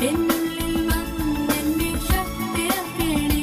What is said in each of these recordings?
എന്നുള്ളിൽ വന്നെന്നെ ശക്തിയാക്കണേ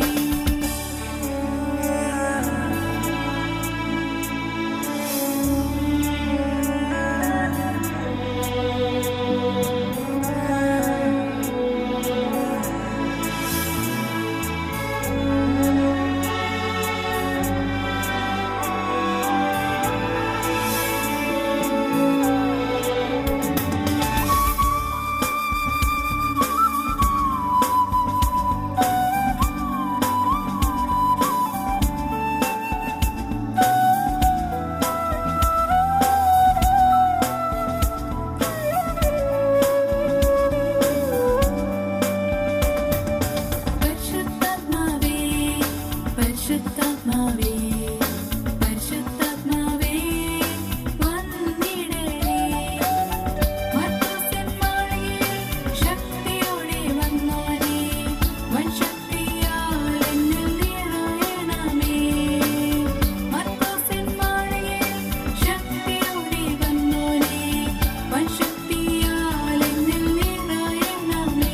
പരിശുദ്ധാത്മാവേ പരിശുദ്ധാത്മാവേ പരിശുദ്ധാത്മാവേ വന്നിടണേ മർക്കോസിൻ മാളികയിൽ ശക്തിയോടെ വന്നോനേ വൻശക്തിയാൽ എന്നിൽ നിറയണമേ മർക്കോസിൻ മാളികയിൽ ശക്തിയോടെ വന്നോനേ വൻശക്തിയാൽ എന്നിൽ നിറയണമേ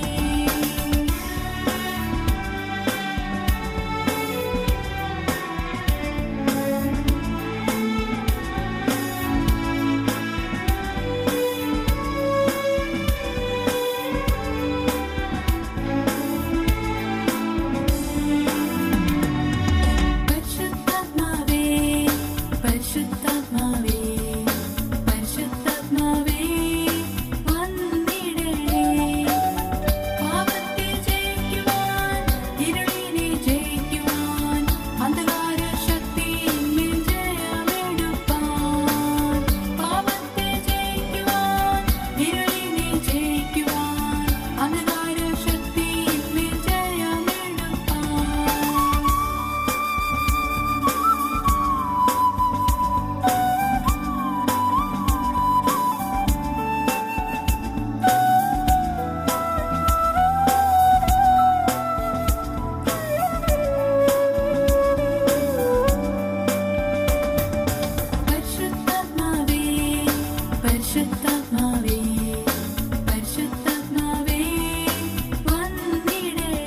പരിശുദ്ധാത്മാവേ പരിശുദ്ധാത്മാവേ പരിശുദ്ധാത്മാവേ വന്നിടണേ പാപത്തെ ജയിക്കുവാൻ ഇരുളിനെ ജയിക്കുവാൻ അന്ധകാര ശക്തിയിന്മേൽ ജയമെടുപ്പാൻ പാപത്തെ ജയിക്കുവാൻ ഇരുളിനെ ജയിക്കുവാൻ അന്ധകാര ശക്തിയിന്മേൽ ജയമെടുപ്പാൻ പരിശുദ്ധാത്മാവേ പരിശുദ്ധാത്മാവേ പരിശുദ്ധാത്മാവേ വന്നിടണേ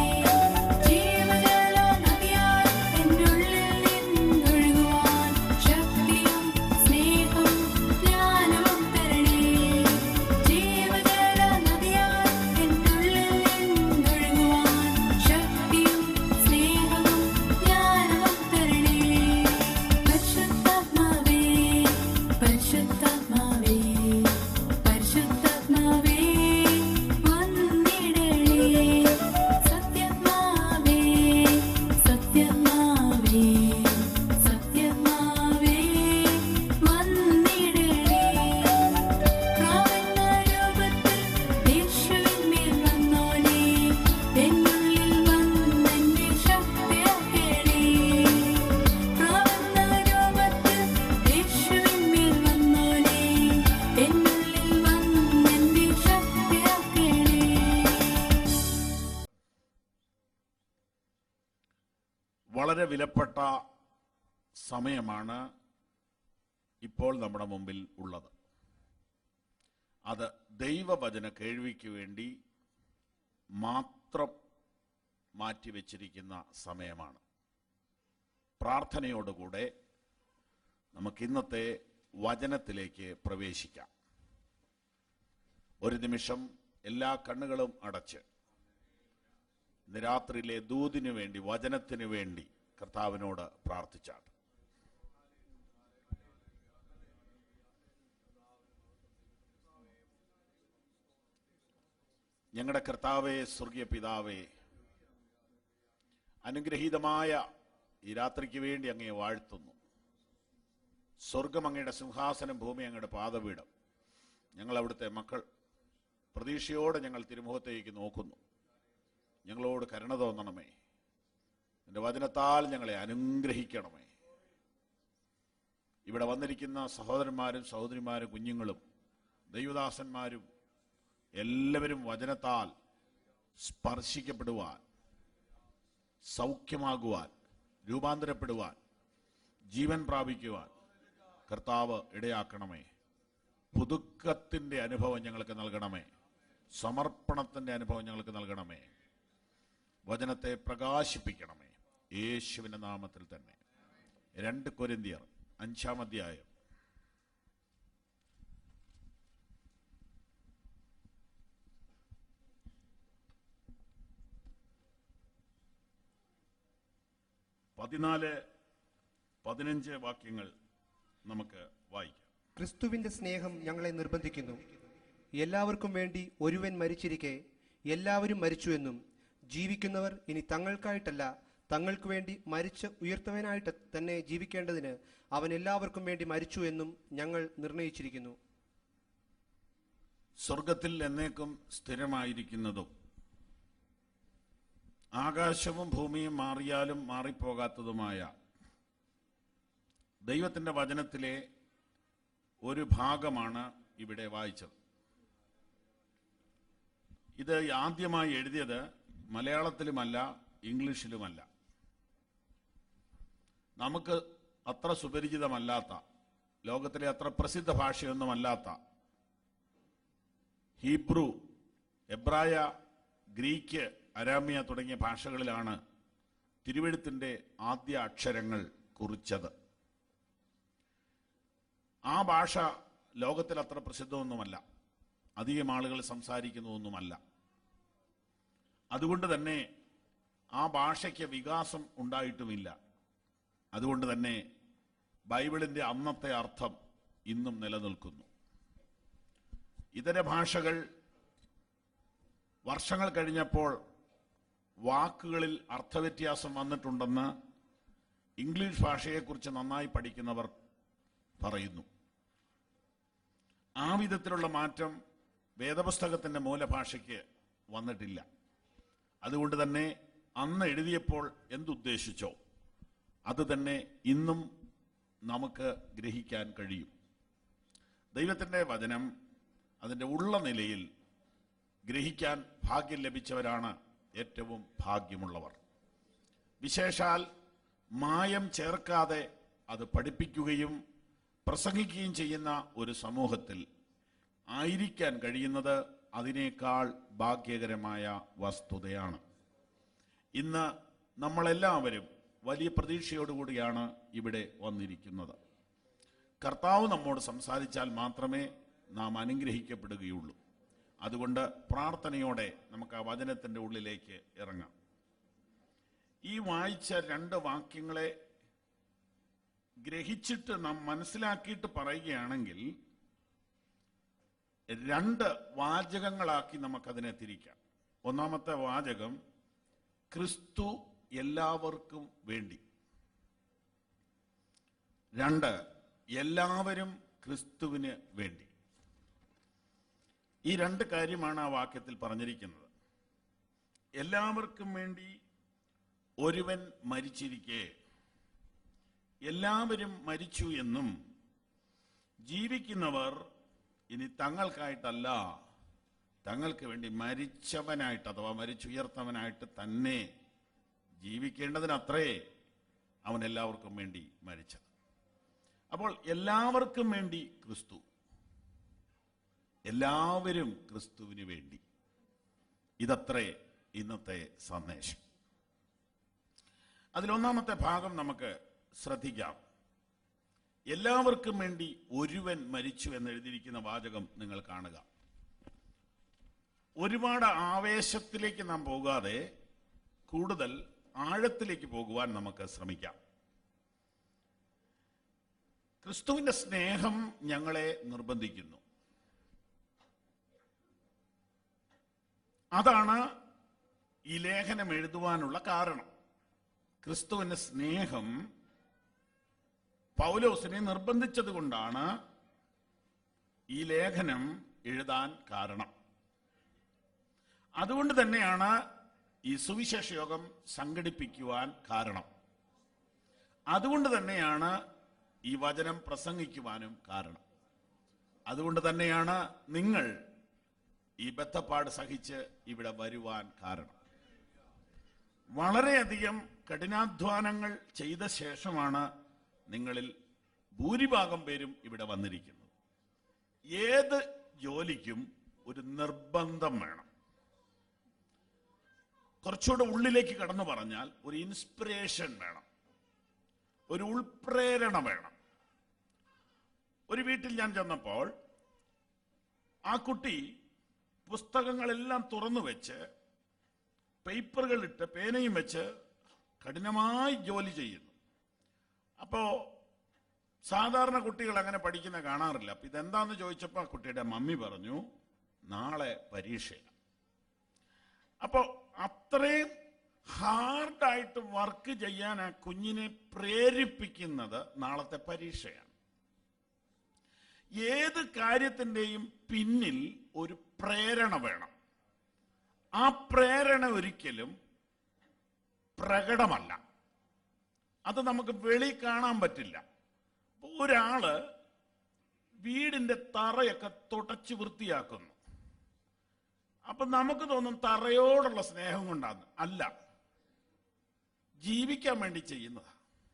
ജീവജല നദിയാൽ എന്നുള്ളിൽ നിന്നൊഴുകുവാൻ ശക്തിയും സ്നേഹവും ജ്ഞാനവും തരണേ ജീവജല നദിയാൽ എന്നുള്ളിൽ നിന്നൊഴുകുവാൻ ശക്തിയും സ്നേഹവും ജ്ഞാനവും തരണേ പരിശുദ്ധാത്മാവേ പരിശുദ്ധാത്മാവേ പരിശുദ്ധാത്മാവേ വന്നിടണേ സത്യാത്മാവേ സത്യാത്മാവേ സത്യാത്മാവേ വന്നിടണേ പ്രാവെന്ന രൂപത്തിൽ യേശുവിന്മേൽ വന്നോനേ എന്നുള്ളിൽ വന്നെന്നെ ശക്തിയാക്കണേ പ്രാവെന്ന രൂപത്തിൽ യേശുവിന്മേൽ വന്നോനേ എന്നുള്ളിൽ വന്നെന്നെ ശക്തിയാക്കണേ വളരെ വിലപ്പെട്ട സമയമാണ് ഇപ്പോൾ നമ്മുടെ മുമ്പിൽ ഉള്ളത് അത് ദൈവവചന കേൾവിക്ക് വേണ്ടി മാത്രം മാറ്റിവെച്ചിരിക്കുന്ന സമയമാണ് പ്രാർത്ഥനയോടുകൂടെ നമുക്ക് ഇന്നത്തെ വചനത്തിലേക്ക് പ്രവേശിക്കാം ഒരു നിമിഷം എല്ലാ കണ്ണുകളും അടച്ച് ഇന്ന് രാത്രിയിലെ ദൂതിനു വേണ്ടി വചനത്തിനു വേണ്ടി കർത്താവിനോട് പ്രാർത്ഥിച്ചാണ് ഞങ്ങളുടെ കർത്താവെ സ്വർഗീയ പിതാവേ അനുഗ്രഹീതമായ ഈ രാത്രിക്ക് വേണ്ടി അങ്ങയെ വാഴ്ത്തുന്നു സ്വർഗം അങ്ങയുടെ സിംഹാസനം ഭൂമി അങ്ങയുടെ പാദപീഠം ഞങ്ങൾ അവിടുത്തെ മക്കൾ പ്രതീക്ഷയോടെ ഞങ്ങൾ തിരുമുഖത്തേക്ക് നോക്കുന്നു ഞങ്ങളോട് കരുണ തോന്നണമേ നിന്റെ വചനത്താൽ ഞങ്ങളെ അനുഗ്രഹിക്കണമേ ഇവിടെ വന്നിരിക്കുന്ന സഹോദരന്മാരും സഹോദരിമാരും കുഞ്ഞുങ്ങളും ദൈവദാസന്മാരും എല്ലാവരും വചനത്താൽ സ്പർശിക്കപ്പെടുവാൻ സൗഖ്യമാകുവാൻ രൂപാന്തരപ്പെടുവാൻ ജീവൻ പ്രാപിക്കുവാൻ കർത്താവ് ഇടയാക്കണമേ പുതുക്കത്തിൻ്റെ അനുഭവം ഞങ്ങൾക്ക് നൽകണമേ സമർപ്പണത്തിന്റെ അനുഭവം ഞങ്ങൾക്ക് നൽകണമേ വചനത്തെ പ്രകാശിപ്പിക്കണമേ യേശുവിന്റെ നാമത്തിൽ തന്നെ രണ്ട് കൊരിന്തിയർ അഞ്ചാം അധ്യായം പതിനാല് പതിനഞ്ച് വാക്യങ്ങൾ നമുക്ക് വായിക്കാം ക്രിസ്തുവിന്റെ സ്നേഹം ഞങ്ങളെ നിർബന്ധിക്കുന്നു എല്ലാവർക്കും വേണ്ടി ഒരുവൻ മരിച്ചിരിക്കെ എല്ലാവരും മരിച്ചുവെന്നും ജീവിക്കുന്നവർ ഇനി തങ്ങൾക്കായിട്ടല്ല തങ്ങൾക്ക് വേണ്ടി മരിച്ച് ഉയർത്തവനായിട്ട് തന്നെ ജീവിക്കേണ്ടതിന് അവൻ എല്ലാവർക്കും വേണ്ടി മരിച്ചു എന്നും ഞങ്ങൾ നിർണയിച്ചിരിക്കുന്നു സ്വർഗത്തിൽ എന്നേക്കും സ്ഥിരമായിരിക്കുന്നതും ആകാശവും ഭൂമിയും മാറിയാലും മാറിപ്പോകാത്തതുമായ ദൈവത്തിന്റെ വചനത്തിലെ ഒരു ഭാഗമാണ് ഇവിടെ വായിച്ചത് ഇത് ആദ്യമായി എഴുതിയത് മലയാളത്തിലുമല്ല ഇംഗ്ലീഷിലുമല്ല നമുക്ക് അത്ര സുപരിചിതമല്ലാത്ത ലോകത്തിലെ അത്ര പ്രസിദ്ധ ഭാഷയൊന്നുമല്ലാത്ത ഹീബ്രു എബ്രായ ഗ്രീക്ക് അരാമ്യ തുടങ്ങിയ ഭാഷകളിലാണ് തിരുവെഴുത്തിന്റെ ആദ്യ അക്ഷരങ്ങൾ കുറിച്ചത് ആ ഭാഷ ലോകത്തിൽ അത്ര പ്രസിദ്ധമൊന്നുമല്ല അധികം ആളുകൾ സംസാരിക്കുന്നതൊന്നുമല്ല അതുകൊണ്ട് തന്നെ ആ ഭാഷയ്ക്ക് വികാസം ഉണ്ടായിട്ടുമില്ല അതുകൊണ്ട് തന്നെ ബൈബിളിന്റെ അന്നത്തെ അർത്ഥം ഇന്നും നിലനിൽക്കുന്നു ഇതര ഭാഷകൾ വർഷങ്ങൾ കഴിഞ്ഞപ്പോൾ വാക്കുകളിൽ അർത്ഥവ്യത്യാസം വന്നിട്ടുണ്ടെന്ന് ഇംഗ്ലീഷ് ഭാഷയെക്കുറിച്ച് നന്നായി പഠിക്കുന്നവർ പറയുന്നു ആ വിധത്തിലുള്ള മാറ്റം വേദപുസ്തകത്തിന്റെ മൂലഭാഷയ്ക്ക് വന്നിട്ടില്ല അതുകൊണ്ട് തന്നെ അന്ന് എഴുതിയപ്പോൾ എന്തുദ്ദേശിച്ചോ അത് തന്നെ ഇന്നും നമുക്ക് ഗ്രഹിക്കാൻ കഴിയും ദൈവത്തിന്റെ വചനം അതിന്റെ ഉള്ള നിലയിൽ ഗ്രഹിക്കാൻ ഭാഗ്യം ലഭിച്ചവരാണ് ഏറ്റവും ഭാഗ്യമുള്ളവർ വിശേഷാൽ മായം ചേർക്കാതെ അത് പഠിപ്പിക്കുകയും പ്രസംഗിക്കുകയും ചെയ്യുന്ന ഒരു സമൂഹത്തിൽ ആയിരിക്കാൻ കഴിയുന്നത് അതിനേക്കാൾ ഭാഗ്യകരമായ വസ്തുതയാണ് ഇന്ന് നമ്മളെല്ലാവരും വലിയ പ്രതീക്ഷയോടുകൂടിയാണ് ഇവിടെ വന്നിരിക്കുന്നത് കർത്താവ് നമ്മോട് സംസാരിച്ചാൽ മാത്രമേ നാം അനുഗ്രഹിക്കപ്പെടുകയുള്ളൂ അതുകൊണ്ട് പ്രാർത്ഥനയോടെ നമുക്ക് ആ വചനത്തിന്റെ ഉള്ളിലേക്ക് ഇറങ്ങാം ഈ വായിച്ച രണ്ട് വാക്യങ്ങളെ ഗ്രഹിച്ചിട്ട് നാം മനസ്സിലാക്കിയിട്ട് പറയുകയാണെങ്കിൽ രണ്ട് വാചകങ്ങളാക്കി നമുക്കതിനെ തിരിക്കാം ഒന്നാമത്തെ വാചകം ക്രിസ്തു എല്ലാവർക്കും വേണ്ടി രണ്ട് എല്ലാവരും ക്രിസ്തുവിന് വേണ്ടി ഈ രണ്ട് കാര്യമാണ് ആ വാക്യത്തിൽ പറഞ്ഞിരിക്കുന്നത് എല്ലാവർക്കും വേണ്ടി ഒരുവൻ മരിച്ചിരിക്കെ എല്ലാവരും മരിച്ചു എന്നും ജീവിക്കുന്നവർ ഇനി തങ്ങൾക്കായിട്ടല്ല തങ്ങൾക്ക് വേണ്ടി മരിച്ചവനായിട്ട് അഥവാ മരിച്ചുയർത്തവനായിട്ട് തന്നെ ജീവിക്കേണ്ടതിനത്രേ അവൻ എല്ലാവർക്കും വേണ്ടി മരിച്ചത് അപ്പോൾ എല്ലാവർക്കും വേണ്ടി ക്രിസ്തു എല്ലാവരും ക്രിസ്തുവിന് വേണ്ടി ഇതത്രേ ഇന്നത്തെ സന്ദേശം അതിലൊന്നാമത്തെ ഭാഗം നമുക്ക് ശ്രദ്ധിക്കാം എല്ലാവർക്കും വേണ്ടി ഒരുവൻ മരിച്ചു എന്ന് എഴുതിയിരിക്കുന്ന വാചകം നിങ്ങൾ കാണുക ഒരുപാട് ആവേശത്തിലേക്ക് നാം പോകാതെ കൂടുതൽ ആഴത്തിലേക്ക് പോകുവാൻ നമുക്ക് ശ്രമിക്കാം ക്രിസ്തുവിന്റെ സ്നേഹം ഞങ്ങളെ നിർബന്ധിക്കുന്നു അതാണ് ഈ ലേഖനം എഴുതുവാനുള്ള കാരണം ക്രിസ്തുവിന്റെ സ്നേഹം പൗലോസിനെ നിർബന്ധിച്ചത് കൊണ്ടാണ് ഈ ലേഖനം എഴുതാൻ കാരണം അതുകൊണ്ട് തന്നെയാണ് ഈ സുവിശേഷ യോഗം സംഘടിപ്പിക്കുവാൻ കാരണം അതുകൊണ്ട് തന്നെയാണ് ഈ വചനം പ്രസംഗിക്കുവാനും കാരണം അതുകൊണ്ട് തന്നെയാണ് നിങ്ങൾ ഈ ബദ്ധപ്പാട് സഹിച്ച് ഇവിടെ വരുവാൻ കാരണം വളരെയധികം കഠിനാധ്വാനങ്ങൾ ചെയ്ത ശേഷമാണ് നിങ്ങളിൽ ഭൂരിഭാഗം പേരും ഇവിടെ വന്നിരിക്കുന്നത് ഏത് ജോലിക്കും ഒരു നിർബന്ധം വേണം കുറച്ചുകൂടെ ഉള്ളിലേക്ക് കടന്നു പറഞ്ഞാൽ ഒരു ഇൻസ്പിറേഷൻ വേണം ഒരു ഉൾപ്രേരണ വേണം ഒരു വീട്ടിൽ ഞാൻ ചെന്നപ്പോൾ ആ കുട്ടി പുസ്തകങ്ങളെല്ലാം തുറന്നു വെച്ച് പേപ്പറുകൾ ഇട്ട് പേനയും വെച്ച് കഠിനമായി ജോലി ചെയ്യുന്നു അപ്പോ സാധാരണ കുട്ടികൾ അങ്ങനെ പഠിക്കുന്ന കാണാറില്ല അപ്പൊ ഇതെന്താന്ന് ചോദിച്ചപ്പോ ആ കുട്ടിയുടെ മമ്മി പറഞ്ഞു നാളെ പരീക്ഷയാണ് അപ്പോ അത്രയും ഹാർഡായിട്ട് വർക്ക് ചെയ്യാൻ ആ കുഞ്ഞിനെ പ്രേരിപ്പിക്കുന്നത് നാളത്തെ പരീക്ഷയാണ് ഏത് കാര്യത്തിന്റെയും പിന്നിൽ ഒരു പ്രേരണ വേണം ആ പ്രേരണ ഒരിക്കലും പ്രകടമല്ല അത് നമുക്ക് വെളി കാണാൻ പറ്റില്ല ഇപ്പൊ ഒരാള് വീടിന്റെ തറയൊക്കെ തുടച്ച് വൃത്തിയാക്കുന്നു അപ്പൊ നമുക്ക് തോന്നും തറയോടുള്ള സ്നേഹം കൊണ്ടാണ് അല്ല ജീവിക്കാൻ വേണ്ടി ചെയ്യുന്നതാ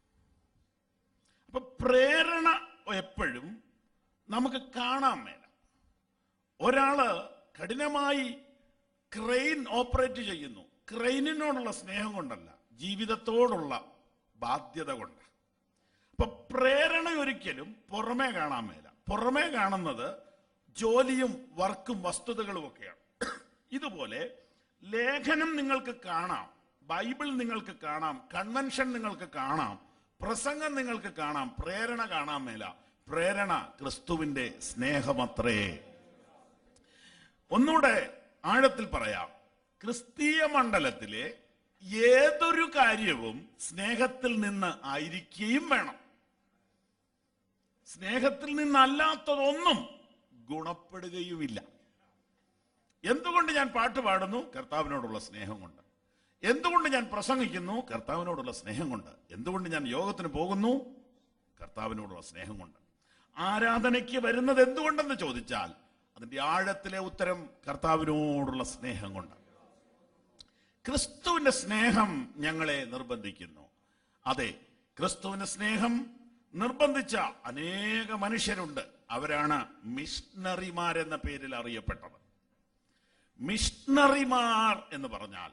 അപ്പൊ പ്രേരണ എപ്പോഴും നമുക്ക് കാണാൻ മേല ഒരാള് കഠിനമായി ക്രെയിൻ ഓപ്പറേറ്റ് ചെയ്യുന്നു ക്രെയിനിനോടുള്ള സ്നേഹം കൊണ്ടല്ല ജീവിതത്തോടുള്ള ബാധ്യത കൊണ്ട് അപ്പൊ പ്രേരണ ഒരിക്കലും പുറമേ കാണാൻ മേല പുറമേ കാണുന്നത് ജോലിയും വർക്കും വസ്തുതകളും ഒക്കെയാണ് ഇതുപോലെ ലേഖനം നിങ്ങൾക്ക് കാണാം ബൈബിൾ നിങ്ങൾക്ക് കാണാം കൺവെൻഷൻ നിങ്ങൾക്ക് കാണാം പ്രസംഗം നിങ്ങൾക്ക് കാണാം പ്രേരണ കാണാൻ മേല പ്രേരണ ക്രിസ്തുവിന്റെ സ്നേഹമത്രേ ഒന്നുകൂടെ ആഴത്തിൽ പറയാം ക്രിസ്തീയ മണ്ഡലത്തിലെ ഏതൊരു കാര്യവും സ്നേഹത്തിൽ നിന്ന് ആയിരിക്കുകയും വേണം സ്നേഹത്തിൽ നിന്നല്ലാത്തതൊന്നും ഗുണപ്പെടുകയുമില്ല എന്തുകൊണ്ട് ഞാൻ പാട്ട് പാടുന്നു കർത്താവിനോടുള്ള സ്നേഹം കൊണ്ട് എന്തുകൊണ്ട് ഞാൻ പ്രസംഗിക്കുന്നു കർത്താവിനോടുള്ള സ്നേഹം കൊണ്ട് എന്തുകൊണ്ട് ഞാൻ യോഗത്തിന് പോകുന്നു കർത്താവിനോടുള്ള സ്നേഹം കൊണ്ട് ആരാധനയ്ക്ക് വരുന്നത് എന്തുകൊണ്ടെന്ന് ചോദിച്ചാൽ അതിന്റെ ആഴത്തിലെ ഉത്തരം കർത്താവിനോടുള്ള സ്നേഹം കൊണ്ട് ക്രിസ്തുവിന്റെ സ്നേഹം ഞങ്ങളെ നിർബന്ധിക്കുന്നു അതെ ക്രിസ്തുവിന്റെ സ്നേഹം നിർബന്ധിച്ച അനേക മനുഷ്യരുണ്ട് അവരാണ് മിഷണറിമാരെന്ന പേരിൽ അറിയപ്പെട്ടത് മിഷണറിമാർ എന്ന് പറഞ്ഞാൽ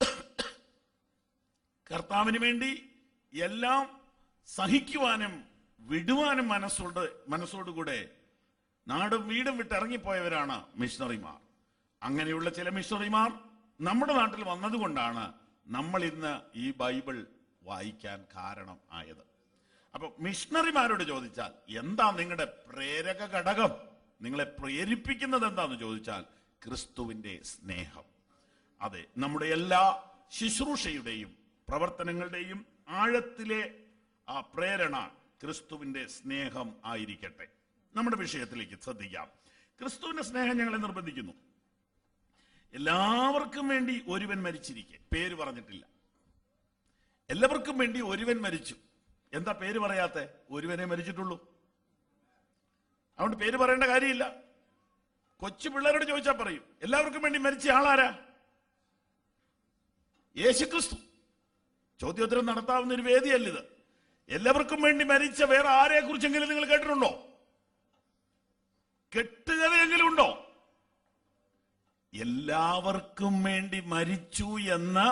കർത്താവിന് വേണ്ടി എല്ലാം സഹിക്കുവാനും വിടുവാനും മനസ്സോട് മനസ്സോടുകൂടെ നാടും വീടും വിട്ട് ഇറങ്ങിപ്പോയവരാണ് മിഷണറിമാർ അങ്ങനെയുള്ള ചില മിഷണറിമാർ നമ്മുടെ നാട്ടിൽ വന്നതുകൊണ്ടാണ് നമ്മൾ ഇന്ന് ഈ ബൈബിൾ വായിക്കാൻ കാരണം ആയത് അപ്പൊ മിഷണറിമാരോട് ചോദിച്ചാൽ എന്താ നിങ്ങളുടെ പ്രേരക ഘടകം നിങ്ങളെ പ്രേരിപ്പിക്കുന്നത് എന്താന്ന് ചോദിച്ചാൽ ക്രിസ്തുവിന്റെ സ്നേഹം അതെ നമ്മുടെ എല്ലാ ശുശ്രൂഷയുടെയും പ്രവർത്തനങ്ങളുടെയും ആഴത്തിലെ ആ പ്രേരണ ക്രിസ്തുവിന്റെ സ്നേഹം ആയിരിക്കട്ടെ നമ്മുടെ വിഷയത്തിലേക്ക് ശ്രദ്ധിക്കാം ക്രിസ്തുവിന്റെ സ്നേഹം ഞങ്ങളെ നിർബന്ധിക്കുന്നു എല്ലാവർക്കും വേണ്ടി ഒരുവൻ മരിച്ചിരിക്കെ പേര് പറഞ്ഞിട്ടില്ല എല്ലാവർക്കും വേണ്ടി ഒരുവൻ മരിച്ചു എന്താ പേര് പറയാത്തെ ഒരുവനെ മരിച്ചിട്ടുള്ളൂ അതുകൊണ്ട് പേര് പറയേണ്ട കാര്യമില്ല കൊച്ചു പിള്ളേരോട് ചോദിച്ചാൽ പറയും എല്ലാവർക്കും വേണ്ടി മരിച്ച ആളാരാ യേശുക്രിസ്തു ചോദ്യോത്തരം നടത്താവുന്ന ഒരു വേദിയല്ലിത് എല്ലാവർക്കും വേണ്ടി മരിച്ച വേറെ ആരെ കുറിച്ചെങ്കിലും നിങ്ങൾ കേട്ടിട്ടുണ്ടോ കെട്ടുകഥയെങ്കിലും ഉണ്ടോ എല്ലാവർക്കും വേണ്ടി മരിച്ചു എന്ന്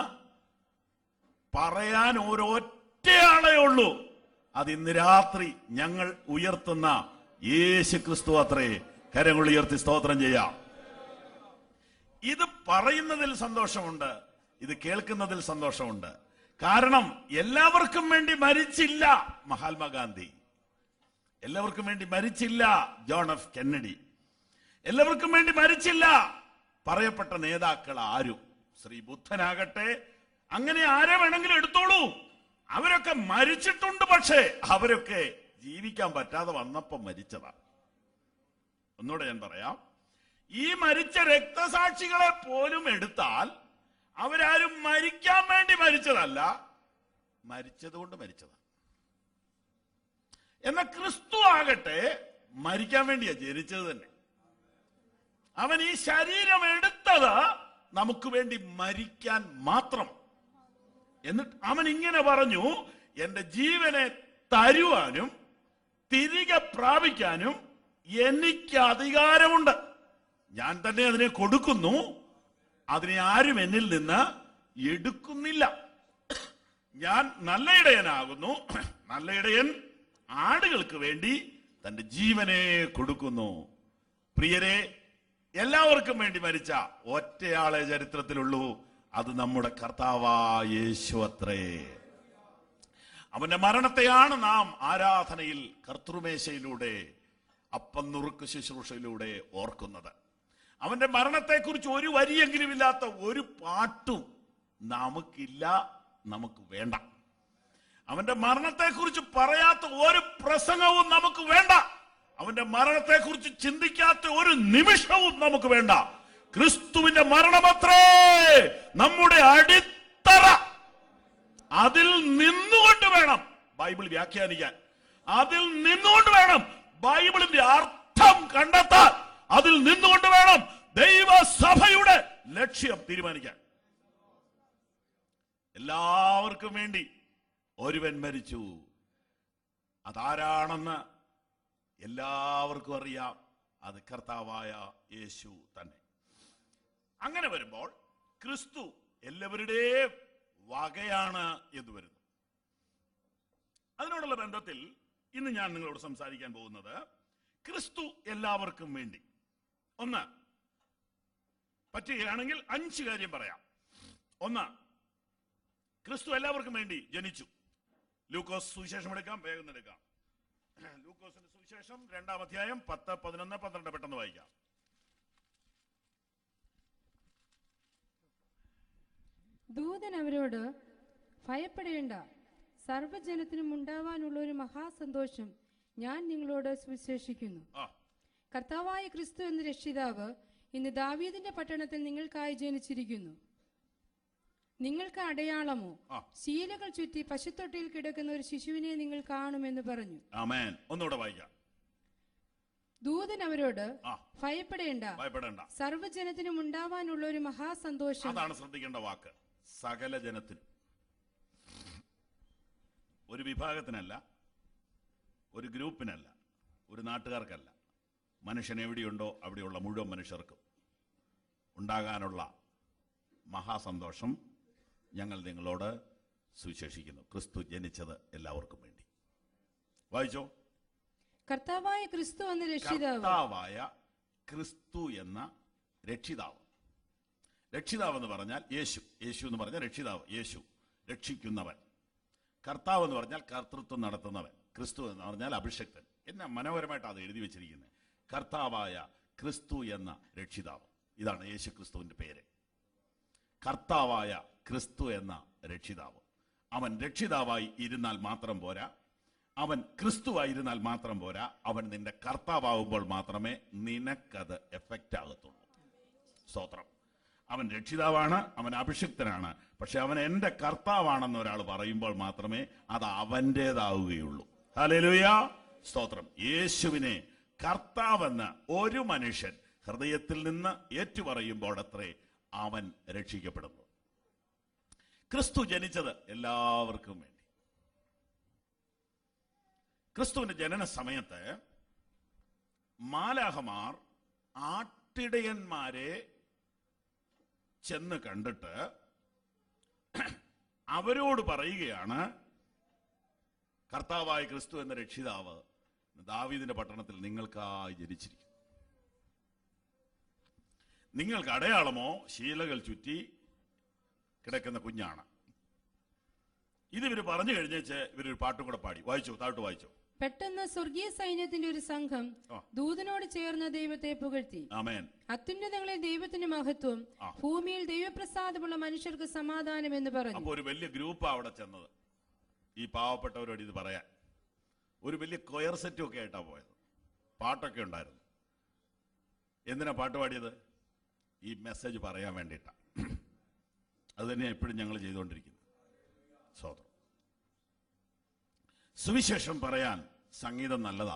പറയാൻ ഒരൊറ്റയാളേ ഉള്ളൂ അത് ഇന്ന് രാത്രി ഞങ്ങൾ ഉയർത്തുന്ന യേശു ക്രിസ്തു അത്രേ കരങ്ങൾ ഉയർത്തി സ്തോത്രം ചെയ്യാം ഇത് പറയുന്നതിൽ സന്തോഷമുണ്ട് ഇത് കേൾക്കുന്നതിൽ സന്തോഷമുണ്ട് കാരണം എല്ലാവർക്കും വേണ്ടി മരിച്ചില്ല മഹാത്മാഗാന്ധി എല്ലാവർക്കും വേണ്ടി മരിച്ചില്ല ജോൺ എഫ് കെന്നഡി എല്ലാവർക്കും വേണ്ടി മരിച്ചില്ല പറയപ്പെട്ട നേതാക്കൾ ആരും ശ്രീ ബുദ്ധനാകട്ടെ അങ്ങനെ ആരെ വേണമെങ്കിലും എടുത്തോളൂ അവരൊക്കെ മരിച്ചിട്ടുണ്ട് പക്ഷേ അവരൊക്കെ ജീവിക്കാൻ പറ്റാതെ വന്നപ്പോ മരിച്ചതാണ് ഒന്നുകൂടെ ഞാൻ പറയാം ഈ മരിച്ച രക്തസാക്ഷികളെ പോലും എടുത്താൽ അവരാരും മരിക്കാൻ വേണ്ടി മരിച്ചതല്ല മരിച്ചതുകൊണ്ട് മരിച്ചതാണ് എന്നാൽ ക്രിസ്തു ആകട്ടെ മരിക്കാൻ വേണ്ടിയാ ജനിച്ചത് തന്നെ അവൻ ഈ ശരീരം എടുത്തത് നമുക്ക് വേണ്ടി മരിക്കാൻ മാത്രം എന്നിട്ട് അവൻ ഇങ്ങനെ പറഞ്ഞു എന്റെ ജീവനെ തരുവാനും തിരികെ പ്രാപിക്കാനും എനിക്ക് അധികാരമുണ്ട് ഞാൻ തന്നെ അതിനെ കൊടുക്കുന്നു അതിനെ ആരും എന്നിൽ നിന്ന് എടുക്കുന്നില്ല ഞാൻ നല്ല ഇടയനാകുന്നു നല്ല ഇടയൻ ആടുകൾക്ക് വേണ്ടി തന്റെ ജീവനെ കൊടുക്കുന്നു പ്രിയരെ എല്ലാവർക്കും വേണ്ടി മരിച്ച ഒറ്റയാളെ ചരിത്രത്തിലുള്ളൂ അത് നമ്മുടെ കർത്താവായ യേശു അത്രേ അവന്റെ മരണത്തെയാണ് നാം ആരാധനയിൽ കർത്തൃമേശയിലൂടെ അപ്പം നുറുക്ക് ശുശ്രൂഷയിലൂടെ ഓർക്കുന്നത് അവന്റെ മരണത്തെക്കുറിച്ച് ഒരു വരിയെങ്കിലും ഇല്ലാത്ത ഒരു പാട്ടും നമുക്കില്ല നമുക്ക് വേണ്ട അവന്റെ മരണത്തെക്കുറിച്ച് പറയാത്ത ഒരു പ്രസംഗവും നമുക്ക് വേണ്ട അവന്റെ മരണത്തെക്കുറിച്ച് ചിന്തിക്കാത്ത ഒരു നിമിഷവും നമുക്ക് വേണ്ട ക്രിസ്തുവിന്റെ മരണമത്രേ നമ്മുടെ അടിത്തറ അതിൽ നിന്നുകൊണ്ട് വേണം ബൈബിൾ വ്യാഖ്യാനിക്കാൻ അതിൽ നിന്നുകൊണ്ട് വേണം ബൈബിളിന്റെ അർത്ഥം കണ്ടെത്താൻ അതിൽ നിന്നുകൊണ്ട് വേണം ദൈവസഭയുടെ ലക്ഷ്യം തീരുമാനിക്കാൻ എല്ലാവർക്കും വേണ്ടി ഒരുവൻ മരിച്ചു അതാരാണെന്ന് എല്ലാവർക്കും അറിയാം അത് കർത്താവായ യേശു തന്നെ അങ്ങനെ വരുമ്പോൾ ക്രിസ്തു എല്ലാവരുടെയും വകയാണ് എന്ന് വരുന്നു അതിനോടുള്ള ബന്ധത്തിൽ ഇന്ന് ഞാൻ നിങ്ങളോട് സംസാരിക്കാൻ പോകുന്നത് ക്രിസ്തു എല്ലാവർക്കും വേണ്ടി ഒന്ന് പറ്റുകയാണെങ്കിൽ അഞ്ച് കാര്യം പറയാം ഒന്ന് ക്രിസ്തു എല്ലാവർക്കും വേണ്ടി ജനിച്ചു ലൂക്കോസ് സുവിശേഷം എടുക്കാം വേഗം എടുക്കാം ലൂക്കോസിന്റെ സുവിശേഷം രണ്ടാം അധ്യായം പത്ത് പതിനൊന്ന് പന്ത്രണ്ട് പെട്ടെന്ന് വായിക്കാം ദൂതൻ അവരോട് ഭയപ്പെടേണ്ട സർവ്വജനത്തിനും ഉണ്ടാവാനുള്ള ഒരു മഹാസന്തോഷം ഞാൻ നിങ്ങളോട് സുവിശേഷിക്കുന്നു ആ കർത്താവായ ക്രിസ്തു എന്ന രക്ഷിതാവ് ഇന്ന് ദാവീദിന്റെ പട്ടണത്തിൽ നിങ്ങൾക്കായി ജനിച്ചിരിക്കുന്നു നിങ്ങൾക്ക് അടയാളമോ ആ. ശീലകൾ ചുറ്റി പശുത്തൊട്ടിയിൽ കിടക്കുന്ന ഒരു ശിശുവിനെ നിങ്ങൾ കാണുമെന്ന് പറഞ്ഞു ആമേൻ ഒന്നുകൂടെ വായിക്കാം ദൂതൻ അവരോട് ആ. ഭയപ്പെടേണ്ട ഭയപ്പെടേണ്ട സർവ്വജനത്തിനും ഉണ്ടാവാനുള്ള ഒരു മഹാസന്തോഷം അതാണ് ശ്രദ്ധിക്കേണ്ട വാക്ക് സകല ജനത്തിനും ഒരു വിഭാഗത്തിനല്ല ഒരു ഗ്രൂപ്പിനല്ല ഒരു നാട്ടുകാർക്കല്ല മനുഷ്യൻ എവിടെയുണ്ടോ അവിടെയുള്ള മുഴുവൻ മനുഷ്യർക്കും ഉണ്ടാകാനുള്ള മഹാസന്തോഷം ഞങ്ങൾ നിങ്ങളോട് സുവിശേഷിക്കുന്നു ക്രിസ്തു ജനിച്ചത് എല്ലാവർക്കും വേണ്ടി വായിച്ചോ കർത്താവായ ക്രിസ്തു എന്ന രക്ഷിതാവ് കർത്താവായ ക്രിസ്തു എന്ന രക്ഷിതാവ് രക്ഷിതാവ് എന്ന് പറഞ്ഞാൽ യേശു യേശു എന്ന് പറഞ്ഞാൽ രക്ഷിതാവ് യേശു രക്ഷിക്കുന്നവൻ കർത്താവ് എന്ന് പറഞ്ഞാൽ കർത്തൃത്വം നടത്തുന്നവൻ ക്രിസ്തു എന്ന് പറഞ്ഞാൽ അഭിഷക്തൻ എന്നെ മനോഹരമായിട്ട് അത് എഴുതി വെച്ചിരിക്കുന്നത് കർത്താവായ ക്രിസ്തു എന്ന രക്ഷിതാവ് ഇതാണ് യേശു ക്രിസ്തുവിന്റെ പേര് കർത്താവായ ക്രിസ്തു എന്ന രക്ഷിതാവ് അവൻ രക്ഷിതാവായി ഇരുന്നാൽ മാത്രം പോരാ അവൻ ക്രിസ്തുവായിരുന്നാൽ മാത്രം പോരാ അവൻ നിന്റെ കർത്താവാകുമ്പോൾ മാത്രമേ നിനക്കത് എഫക്റ്റ് ആകത്തുള്ളൂ സ്തോത്രം അവൻ രക്ഷിതാവാണ് അവൻ അഭിഷിക്തനാണ് പക്ഷെ അവൻ എന്റെ കർത്താവാണെന്ന് ഒരാൾ പറയുമ്പോൾ മാത്രമേ അത് അവൻ്റെതാവുകയുള്ളൂ ഹല്ലേലൂയ സ്തോത്രം യേശുവിനെ കർത്താവെന്ന് ഒരു മനുഷ്യൻ ഹൃദയത്തിൽ നിന്ന് ഏറ്റുപറയുമ്പോൾ അത്രേ അവൻ രക്ഷിക്കപ്പെടുന്നു ക്രിസ്തു ജനിച്ചത് എല്ലാവർക്കും വേണ്ടി ക്രിസ്തുവിന്റെ ജനന സമയത്ത് മാലാഹമാർ ആട്ടിടയന്മാരെ ചെന്ന് കണ്ടിട്ട് അവരോട് പറയുകയാണ് കർത്താവായ ക്രിസ്തു എന്ന രക്ഷിതാവ് ദാവീദിന്റെ പട്ടണത്തിൽ നിങ്ങൾക്കായി ജനിച്ചിരിക്കുന്നു നിങ്ങൾക്ക് അടയാളമോ ശീലകൾ ചുറ്റി കിടക്കുന്ന കുഞ്ഞാണ് ഇത് ഇവര് പറഞ്ഞു കഴിഞ്ഞേച്ച് ഇവരൊരു പാട്ടും കൂടെ പാടി വായിച്ചു താഴോട്ട് വായിച്ചു പെട്ടെന്ന് സ്വർഗീയ സൈന്യത്തിന്റെ ഒരു സംഘം ആ. ദൂതനോട് ചേർന്ന് ദൈവത്തെ പുകഴ്ത്തി ആമേൻ അത്യുന്നതങ്ങളിൽ ദൈവത്തിന് മഹത്വം ആ. ഭൂമിയിൽ ദൈവപ്രസാദമുള്ള മനുഷ്യർക്ക് സമാധാനം എന്ന് പറഞ്ഞു അപ്പൊ ഒരു വലിയ ഗ്രൂപ്പാ അവിടെ ചെന്നത് ഈ പാവപ്പെട്ടവരോട് ഇത് പറയാൻ ഒരു വലിയ കൊയർ സെറ്റും ഒക്കെ ആയിട്ടാ പോയത് പാട്ടൊക്കെ ഉണ്ടായിരുന്നു എന്തിനാ പാട്ട് പാടിയത് ഈ മെസ്സേജ് പറയാൻ വേണ്ടിയിട്ടാ അത് തന്നെയാണ് എപ്പോഴും ഞങ്ങൾ ചെയ്തുകൊണ്ടിരിക്കുന്നത് സ്വതന്ത്രം സുവിശേഷം പറയാൻ സംഗീതം നല്ലതാ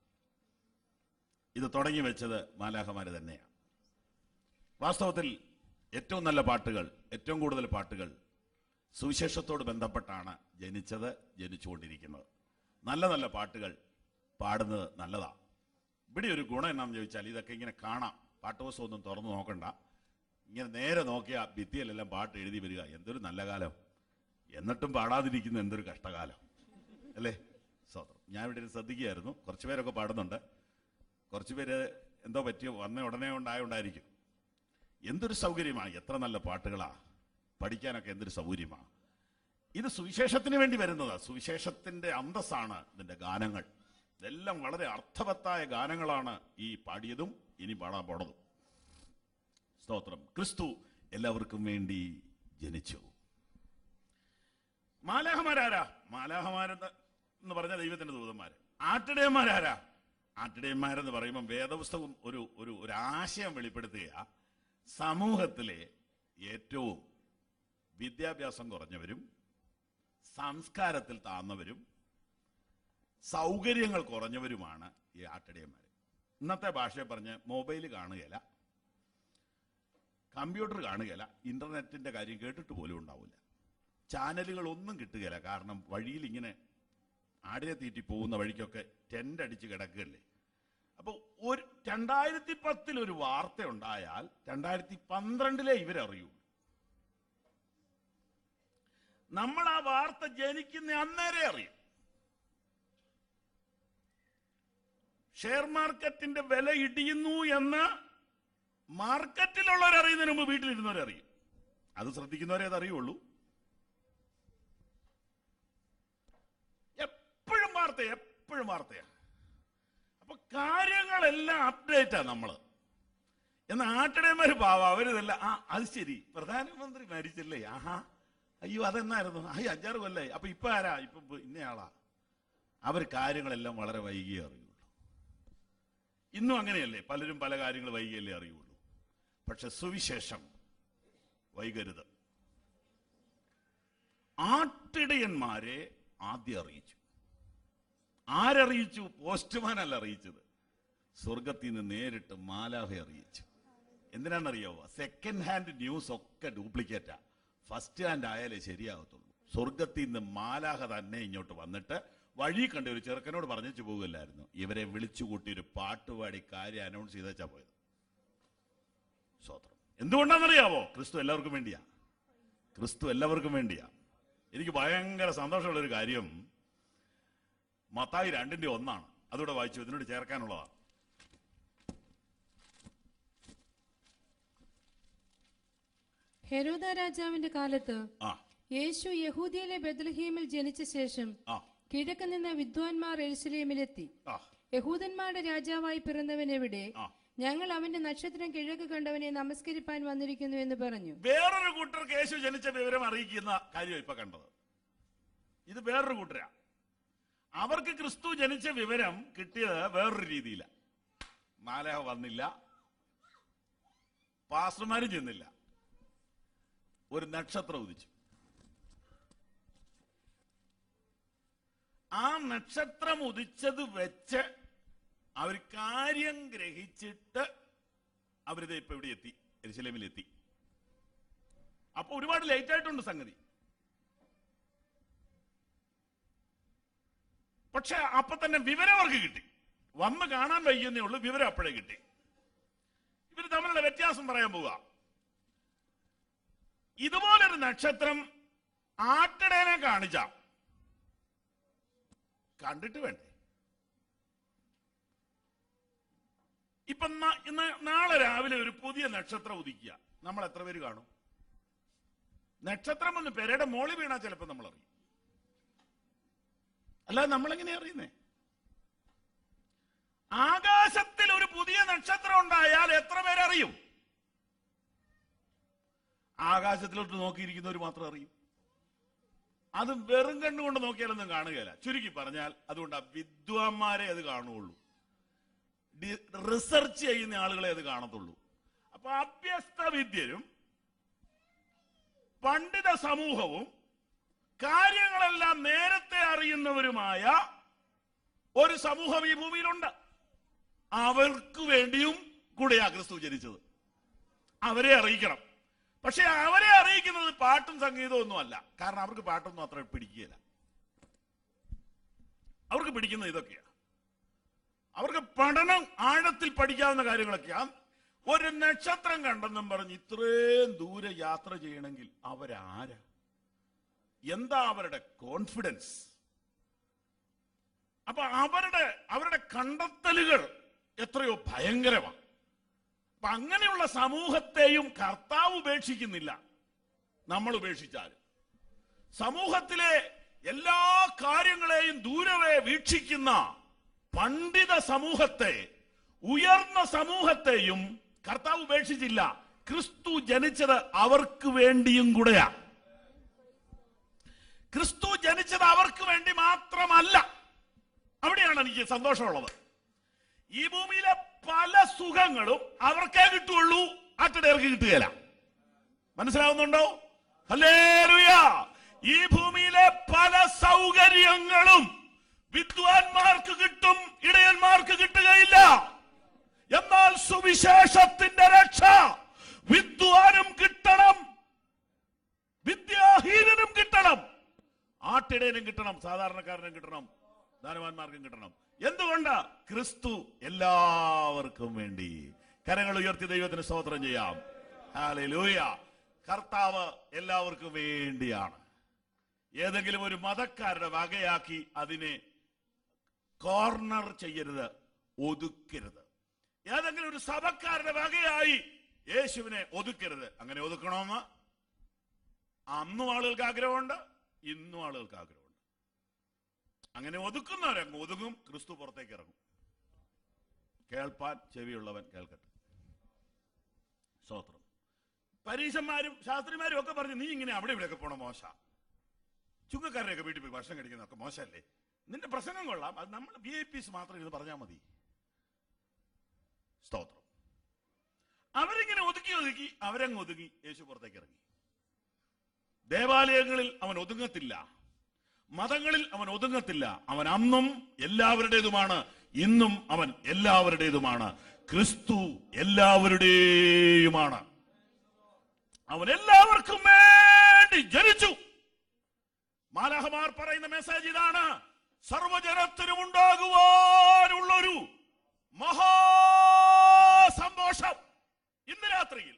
ഇത് തുടങ്ങി വെച്ചത് മാലാഹമാര് തന്നെയാണ് വാസ്തവത്തിൽ ഏറ്റവും നല്ല പാട്ടുകൾ ഏറ്റവും കൂടുതൽ പാട്ടുകൾ സുവിശേഷത്തോട് ബന്ധപ്പെട്ടാണ് ജനിച്ചത് ജനിച്ചുകൊണ്ടിരിക്കുന്നത് നല്ല നല്ല പാട്ടുകൾ പാടുന്നത് നല്ലതാ ഇവിടെ ഒരു ഗുണം എന്നാന്ന് ചോദിച്ചാൽ ഇതൊക്കെ ഇങ്ങനെ കാണാം പാട്ടുപുസ്തകം ഒന്നും തുറന്നു നോക്കണ്ട ഇങ്ങനെ നേരെ നോക്കിയ ഭിത്തിയിലെല്ലാം പാട്ട് എഴുതി വരിക എന്തൊരു നല്ല കാലം എന്നിട്ടും പാടാതിരിക്കുന്ന എന്തൊരു കഷ്ടകാലം അല്ലേ സ്വതന്ത്രം ഞാൻ ഇവിടെ ഇരുന്ന് ശ്രദ്ധിക്കുകയായിരുന്നു കുറച്ച് പേരൊക്കെ പാടുന്നുണ്ട് കുറച്ച് പേര് എന്തോ പറ്റിയോ വന്ന ഉടനെ ഉണ്ടായോണ്ടായിരിക്കും എന്തൊരു സൗകര്യമാണ് എത്ര നല്ല പാട്ടുകളാ പഠിക്കാനൊക്കെ എന്തൊരു സൗകര്യമാണ് ഇത് സുവിശേഷത്തിന് വേണ്ടി വരുന്നതാ സുവിശേഷത്തിന്റെ അന്തസ്സാണ് ഇതിന്റെ ഗാനങ്ങൾ ഇതെല്ലാം വളരെ അർത്ഥവത്തായ ഗാനങ്ങളാണ് ഈ പാടിയതും ഇനി പാടാൻ പോണതും സ്തോത്രം ക്രിസ്തു എല്ലാവർക്കും വേണ്ടി ജനിച്ചു മാലാഹമാരാരാ മാലാഹമാരെന്ന് എന്ന് പറഞ്ഞ ദൈവത്തിന്റെ ദൂതന്മാര് ആട്ടിടയന്മാരാരാ ആട്ടിടയന്മാരെന്ന് പറയുമ്പോൾ വേദപുസ്തകം ഒരു ഒരു ഒരു ആശയം വെളിപ്പെടുത്തുക സമൂഹത്തിലെ ഏറ്റവും വിദ്യാഭ്യാസം കുറഞ്ഞവരും സംസ്കാരത്തിൽ താന്നവരും സൗകര്യങ്ങൾ കുറഞ്ഞവരുമാണ് ഈ ആട്ടിടയന്മാർ ഇന്നത്തെ ഭാഷയെ പറഞ്ഞ് മൊബൈൽ കാണുകയില്ല കമ്പ്യൂട്ടർ കാണുകയില്ല ഇന്റർനെറ്റിന്റെ കാര്യം കേട്ടിട്ട് പോലും ഉണ്ടാവില്ല ചാനലുകൾ ഒന്നും കിട്ടുകയില്ല കാരണം വഴിയിൽ ഇങ്ങനെ ആടിനെ തീറ്റി പോകുന്ന വഴിക്കൊക്കെ ടെന്റ് അടിച്ച് കിടക്കുകയല്ലേ അപ്പോൾ ഒരു രണ്ടായിരത്തി പത്തിൽ ഒരു വാർത്ത ഉണ്ടായാൽ രണ്ടായിരത്തി പന്ത്രണ്ടിലെ ഇവരറിയൂ നമ്മൾ ആ വാർത്ത ജനിക്കുന്ന അന്നേരെ അറിയും ഷെയർ മാർക്കറ്റിന്റെ വില ഇടിയുന്നു എന്ന് മാർക്കറ്റിലുള്ളവർ അറിയുന്നതിന് മുമ്പ് വീട്ടിലിരുന്നവരറിയും അത് ശ്രദ്ധിക്കുന്നവരെ അത് അറിയുള്ളൂ എപ്പോഴും വാർത്ത എപ്പോഴും വാർത്തയാ അപ്പൊ കാര്യങ്ങളെല്ലാം അപ്ഡേറ്റാ നമ്മള് എന്നാൽ ആട്ടിടയന്മാര് പാവ അവരിതല്ല ആ അത് ശരി പ്രധാനമന്ത്രി മരിച്ചല്ലേ ആഹാ അയ്യോ അതെന്നായിരുന്നു അയ്യോ അഞ്ചാറ് കൊല്ലായി അപ്പൊ ഇപ്പൊ ആരാ ഇപ്പൊ ഇപ്പൊ ഇന്നയാളാ അവർ കാര്യങ്ങളെല്ലാം വളരെ വൈകിയേ അറിയുള്ളൂ ഇന്നും അങ്ങനെയല്ലേ പലരും പല കാര്യങ്ങൾ വൈകിയല്ലേ അറിയുള്ളൂ പക്ഷെ സുവിശേഷം വൈകരുത് ആട്ടിടയന്മാരെ ആദ്യം അറിയിച്ചു ആരറിയിച്ചു പോസ്റ്റ്മാൻ അല്ല അറിയിച്ചത് സ്വർഗത്തിൽ നിന്ന് നേരിട്ട് മാലാഹ അറിയിച്ചു എന്തിനാണെന്നറിയാവോ സെക്കൻഡ് ഹാൻഡ് ന്യൂസ് ഒക്കെ ഡ്യൂപ്ലിക്കേറ്റാ ഫസ്റ്റ് ഹാൻഡ് ആയാലേ ശരിയാകത്തുള്ളൂ സ്വർഗത്തിൽ നിന്ന് മാലാഹ തന്നെ ഇങ്ങോട്ട് വന്നിട്ട് വഴി കണ്ട ഒരു ചെറുക്കനോട് പറഞ്ഞു പോകില്ലായിരുന്നു ഇവരെ വിളിച്ചുകൂട്ടി ഒരു പാട്ടുപാടി കാര്യം അനൗൺസ് ചെയ്തേച്ചാ പോയത് സ്വത്രം എന്തുകൊണ്ടാണെന്നറിയാവോ ക്രിസ്തു എല്ലാവർക്കും വേണ്ടിയാ ക്രിസ്തു എല്ലാവർക്കും വേണ്ടിയാ എനിക്ക് ഭയങ്കര സന്തോഷമുള്ള ഒരു കാര്യം മത്തായി രണ്ടിന്റെ ഒന്നാണ് അതുകൂടെ വായിച്ചു ഇതിനോട് ചേർക്കാനുള്ളതാണ് ഹെരോദ രാജാവിന്റെ കാലത്ത് ആ യേശു യഹൂദിയിലെ ബെത്ലഹീമിൽ ജനിച്ച ശേഷം ആ കിഴക്ക് നിന്ന് വിദ്വാൻമാർ എരുസലേമിലെത്തി ആ യഹൂദന്മാരുടെ രാജാവായി പിറന്നവൻ എവിടെ ആ. ഞങ്ങൾ അവന്റെ നക്ഷത്രം കിഴക്ക് കണ്ടവനെ നമസ്കരിപ്പാൻ വന്നിരിക്കുന്നു എന്ന് പറഞ്ഞു വേറൊരു കൂട്ടർക്ക് യേശു ജനിച്ച വിവരം അറിയിക്കുന്ന കാര്യം ഇപ്പൊ കണ്ടത് ഇത് വേറൊരു കൂട്ടരാ അവർക്ക് ക്രിസ്തു ജനിച്ച വിവരം കിട്ടിയത് വേറൊരു രീതിയില മാലഹ വന്നില്ല പാസ്റ്റർമാരും ചെന്നില്ല ഒരു നക്ഷത്രം ഉദിച്ചു ആ നക്ഷത്രം ഉദിച്ചത് വെച്ച് അവർ കാര്യം ഗ്രഹിച്ചിട്ട് അവരിത് ഇപ്പൊ ഇവിടെ എത്തി എരിശിലേമിൽ എത്തി അപ്പൊ ഒരുപാട് ലേറ്റ് ആയിട്ടുണ്ട് സംഗതി പക്ഷെ അപ്പൊ തന്നെ വിവരം അവർക്ക് കിട്ടി വന്ന് കാണാൻ വൈകുന്നേ ഉള്ളൂ വിവരം അപ്പോഴേ കിട്ടി ഇവർ തമ്മിലുള്ള വ്യത്യാസം പറയാൻ പോവുക ഇതുപോലൊരു നക്ഷത്രം ആട്ടിടേനെ കാണിച്ച കണ്ടിട്ട് വേണ്ടേ ഇപ്പൊ ന- ഇന്ന് നാളെ രാവിലെ ഒരു പുതിയ നക്ഷത്രം ഉദിക്കുക നമ്മൾ എത്ര പേര് കാണും നക്ഷത്രം ഒന്ന് പെരയുടെ മോളി വീണാൽ ചിലപ്പോൾ നമ്മൾ അറിയും അല്ലാതെ നമ്മളെങ്ങനെയാ അറിയുന്നേ ആകാശത്തിൽ ഒരു പുതിയ നക്ഷത്രം ഉണ്ടായാൽ എത്ര പേരറിയും ആകാശത്തിലോട്ട് നോക്കിയിരിക്കുന്നവർ മാത്രം അറിയും അത് വെറും കണ്ണുകൊണ്ട് നോക്കിയാലൊന്നും കാണുകയില്ല ചുരുക്കി പറഞ്ഞാൽ അതുകൊണ്ട് ആ വിദ്വാന്മാരെ അത് കാണുകയുള്ളൂ ഡി- റിസർച്ച് ചെയ്യുന്ന ആളുകളെ അത് കാണത്തുള്ളൂ അപ്പൊ അഭ്യസ്ത വിദ്യരും പണ്ഡിത സമൂഹവും കാര്യങ്ങളെല്ലാം നേരത്തെ അറിയുന്നവരുമായ ഒരു സമൂഹം ഈ ഭൂമിയിലുണ്ട് അവർക്ക് വേണ്ടിയും കൂടെയാ ക്രിസ്തു ജനിച്ചത് അവരെ അറിയിക്കണം പക്ഷെ അവരെ അറിയിക്കുന്നത് പാട്ടും സംഗീതവും ഒന്നും അല്ല കാരണം അവർക്ക് പാട്ടൊന്നും അത്ര പിടിക്കുകയില്ല അവർക്ക് പിടിക്കുന്നത് ഇതൊക്കെയാ അവർക്ക് പഠനം ആഴത്തിൽ പഠിക്കാവുന്ന കാര്യങ്ങളൊക്കെയാ ഒരു നക്ഷത്രം കണ്ടെന്നും പറഞ്ഞ് ഇത്രയും ദൂരെ യാത്ര ചെയ്യണമെങ്കിൽ അവരാരാ എന്താ അവരുടെ കോൺഫിഡൻസ് അപ്പൊ അവരുടെ അവരുടെ കണ്ടെത്തലുകൾ എത്രയോ ഭയങ്കരമാണ് അപ്പൊ അങ്ങനെയുള്ള സമൂഹത്തെയും കർത്താവ് ഉപേക്ഷിക്കുന്നില്ല നമ്മൾ ഉപേക്ഷിച്ചാലും സമൂഹത്തിലെ എല്ലാ കാര്യങ്ങളെയും ദൂരവേ വീക്ഷിക്കുന്ന പണ്ഡിത സമൂഹത്തെ ഉയർന്ന സമൂഹത്തെയും കർത്താവ് ഉപേക്ഷിച്ചില്ല ക്രിസ്തു ജനിച്ചത് അവർക്ക് വേണ്ടിയും കൂടെയാ ക്രിസ്തു ജനിച്ചത് അവർക്ക് വേണ്ടി മാത്രമല്ല അവിടെയാണ് എനിക്ക് സന്തോഷമുള്ളത് ഈ ഭൂമിയിലെ പല സുഖങ്ങളും അവർക്കേ കിട്ടുള്ളൂ ആട്ടിടയർക്ക് കിട്ടുകയില്ല മനസ്സിലാവുന്നുണ്ടോ ഹല്ലേലൂയ ഈ ഭൂമിയിലെ പല സൗകര്യങ്ങളും വിദ്വാൻമാർക്ക് കിട്ടും ഇടയന്മാർക്ക് കിട്ടുകയില്ല എന്നാൽ സുവിശേഷത്തിന്റെ രക്ഷ വിദ്വാനും കിട്ടണം വിദ്യാഹീനനും കിട്ടണം ആട്ടിടയനും കിട്ടണം സാധാരണക്കാരനും കിട്ടണം ധനവാന്മാർക്കും കിട്ടണം എന്തുകൊണ്ട് ക്രിസ്തു എല്ലാവർക്കും വേണ്ടി കരങ്ങൾ ഉയർത്തി ദൈവത്തിന് സ്തോത്രം ചെയ്യാം ഹാലൂയ കർത്താവ് എല്ലാവർക്കും വേണ്ടിയാണ് ഏതെങ്കിലും ഒരു മതക്കാരുടെ വകയാക്കി അതിനെ കോർണർ ചെയ്യരുത് ഒതുക്കരുത് ഏതെങ്കിലും ഒരു സഭക്കാരുടെ വകയായി യേശുവിനെ ഒതുക്കരുത് അങ്ങനെ ഒതുക്കണമെന്ന് അന്നും ആളുകൾക്ക് ആഗ്രഹമുണ്ട് ഇന്നും ആളുകൾക്ക് ആഗ്രഹമുണ്ട് അങ്ങനെ ഒതുക്കുന്നവരങ്ങ് ഒതുങ്ങും ക്രിസ്തു പുറത്തേക്ക് ഇറങ്ങും കേൾപ്പാൻ ചെവിയുള്ളവൻ കേൾക്കട്ടെ സ്തോത്രം പരീശന്മാരും ശാസ്ത്രിമാരും ഒക്കെ പറഞ്ഞു നീ ഇങ്ങനെ അവിടെ ഇവിടെയൊക്കെ പോണ മോശ ചുങ്കക്കാരുടെയൊക്കെ വീട്ടിൽ പോയി ഭക്ഷണം കഴിക്കുന്നതൊക്കെ മോശമല്ലേ നിന്റെ പ്രസംഗം കൊള്ളാം അത് നമ്മൾ വി ഐ പീസ് മാത്രം ഇരുന്ന് പറഞ്ഞാൽ മതി സ്തോത്രം അവരിങ്ങനെ ഒതുക്കി ഒതുക്കി അവരങ്ങ് ഒതുങ്ങി യേശു പുറത്തേക്ക് ഇറങ്ങി ദേവാലയങ്ങളിൽ അവൻ ഒതുങ്ങത്തില്ല മതങ്ങളിൽ അവൻ ഒതുങ്ങത്തില്ല അവൻ അന്നും എല്ലാവരുടേതുമാണ് ഇന്നും അവൻ എല്ലാവരുടേതുമാണ് ക്രിസ്തു എല്ലാവരുടെയുമാണ് അവൻ എല്ലാവർക്കും വേണ്ടി ജനിച്ചു മാലാഹമാർ പറയുന്ന മെസ്സേജ് ഇതാണ് സർവജനത്തിനും ഉണ്ടാകുവാനുള്ളൊരു മഹാസന്തോഷം ഇന്ന് രാത്രിയിൽ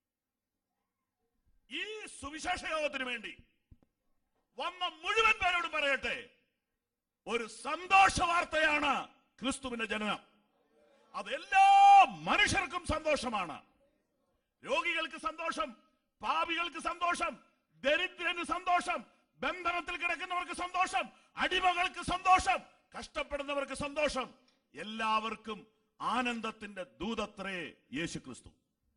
ഈ സുവിശേഷ യോഗത്തിന് വേണ്ടി വന്ന മുഴുവൻ പേരോട് പറയട്ടെ ഒരു സന്തോഷ വാർത്തയാണ് ക്രിസ്തുവിന്റെ ജനനം അത് എല്ലാ മനുഷ്യർക്കും സന്തോഷമാണ് രോഗികൾക്ക് സന്തോഷം പാപികൾക്ക് സന്തോഷം ദരിദ്രന് സന്തോഷം ബന്ധനത്തിൽ കിടക്കുന്നവർക്ക് സന്തോഷം അടിമകൾക്ക് സന്തോഷം കഷ്ടപ്പെടുന്നവർക്ക് സന്തോഷം എല്ലാവർക്കും ആനന്ദത്തിന്റെ ദൂതത്രേ യേശു ക്രിസ്തു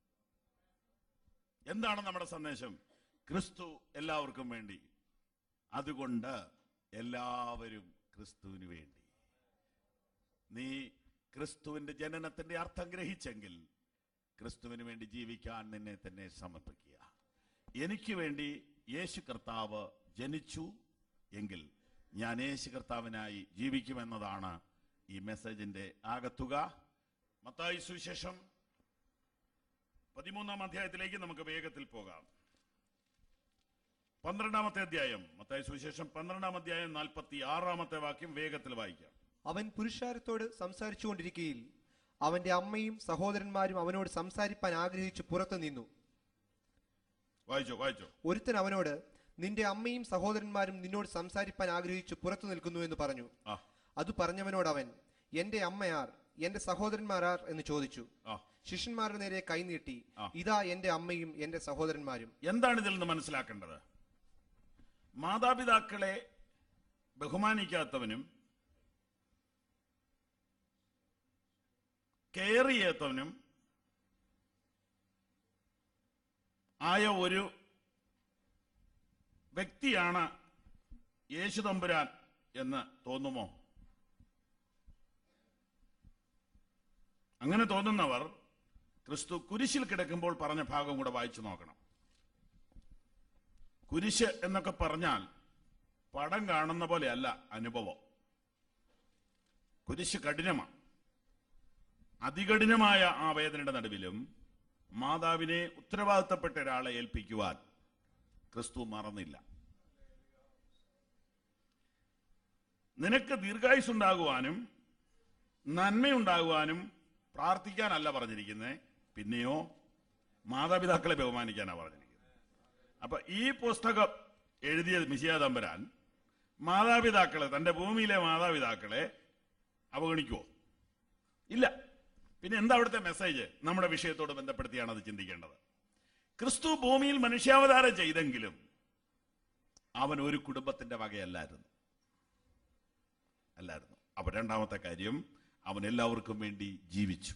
എന്താണ് നമ്മുടെ സന്ദേശം ക്രിസ്തു എല്ലാവർക്കും വേണ്ടി അതുകൊണ്ട് എല്ലാവരും ക്രിസ്തുവിന് വേണ്ടി നീ ക്രിസ്തുവിന്റെ ജനനത്തിന്റെ അർത്ഥം ഗ്രഹിച്ചെങ്കിൽ ക്രിസ്തുവിന് വേണ്ടി ജീവിക്കാൻ നിന്നെ തന്നെ സമർപ്പിക്കുക എനിക്ക് വേണ്ടി യേശു കർത്താവ് ജനിച്ചു എങ്കിൽ ഞാൻ യേശു കർത്താവിനായി ജീവിക്കുമെന്നതാണ് ഈ മെസ്സേജിന്റെ ആകത്തുക മത്തായി സുവിശേഷം പതിമൂന്നാം അധ്യായത്തിലേക്ക് നമുക്ക് വേഗത്തിൽ പോകാം പന്ത്രണ്ടാമത്തെ അധ്യായം മത്തായി സുവിശേഷം പന്ത്രണ്ടാം അധ്യായം നാൽപ്പത്തി ആറാമത്തെ വാക്യം വേഗത്തിൽ വായിക്കാം അവൻ പുരുഷാരത്തോട് സംസാരിച്ചുകൊണ്ടിരിക്കയിൽ അവന്റെ അമ്മയും സഹോദരന്മാരും അവനോട് സംസാരിപ്പാൻ ആഗ്രഹിച്ചു പുറത്തു നിന്നു വായിച്ചോ വായിച്ചോ ഒരുത്തൻ അവനോട് നിന്റെ അമ്മയും സഹോദരന്മാരും നിന്നോട് സംസാരിപ്പാൻ ആഗ്രഹിച്ചു പുറത്തു നിൽക്കുന്നു എന്ന് പറഞ്ഞു ആ അത് പറഞ്ഞവനോട് അവൻ എന്റെ അമ്മയാർ എന്റെ സഹോദരന്മാരാർ എന്ന് ചോദിച്ചു ആ ശിഷ്യന്മാരുടെ നേരെ കൈനീട്ടി ആ. ഇതാ എന്റെ അമ്മയും എന്റെ സഹോദരന്മാരും എന്താണ് ഇതിൽ നിന്ന് മനസ്സിലാക്കേണ്ടത് മാതാപിതാക്കളെ ബഹുമാനിക്കാത്തവനും കെയർ ചെയ്യാത്തവനും ആയ ഒരു വ്യക്തിയാണ് യേശു തമ്പുരാൻ എന്ന് തോന്നുമോ അങ്ങനെ തോന്നുന്നവർ ക്രിസ്തു കുരിശിൽ കിടക്കുമ്പോൾ പറഞ്ഞ ഭാഗം കൂടെ വായിച്ചു നോക്കണം കുരിശ് എന്നൊക്കെ പറഞ്ഞാൽ പടം കാണുന്ന പോലെയല്ല അനുഭവം കുരിശ് കഠിനമാണ് അതികഠിനമായ ആ വേദനയുടെ നടുവിലും മാതാവിനെ ഉത്തരവാദിത്തപ്പെട്ട ഒരാളെ ഏൽപ്പിക്കുവാൻ ക്രിസ്തു മറന്നില്ല നിനക്ക് ദീർഘായുസുണ്ടാകുവാനും നന്മയുണ്ടാകുവാനും പ്രാർത്ഥിക്കാനല്ല പറഞ്ഞിരിക്കുന്നത് പിന്നെയോ മാതാപിതാക്കളെ ബഹുമാനിക്കാനാണ് പറഞ്ഞിരിക്കുന്നത് അപ്പൊ ഈ പുസ്തകം എഴുതിയ മിശിയ തമ്പുരാൻ മാതാപിതാക്കളെ തന്റെ ഭൂമിയിലെ മാതാപിതാക്കളെ അവഗണിക്കുവോ ഇല്ല പിന്നെ എന്താ അവിടുത്തെ മെസ്സേജ് നമ്മുടെ വിഷയത്തോട് ബന്ധപ്പെടുത്തിയാണ് അത് ചിന്തിക്കേണ്ടത് ക്രിസ്തു ഭൂമിയിൽ മനുഷ്യാവതാരം ചെയ്തെങ്കിലും അവൻ ഒരു കുടുംബത്തിന്റെ വകയല്ലായിരുന്നു അല്ലായിരുന്നു അപ്പൊ രണ്ടാമത്തെ കാര്യം അവൻ എല്ലാവർക്കും വേണ്ടി ജീവിച്ചു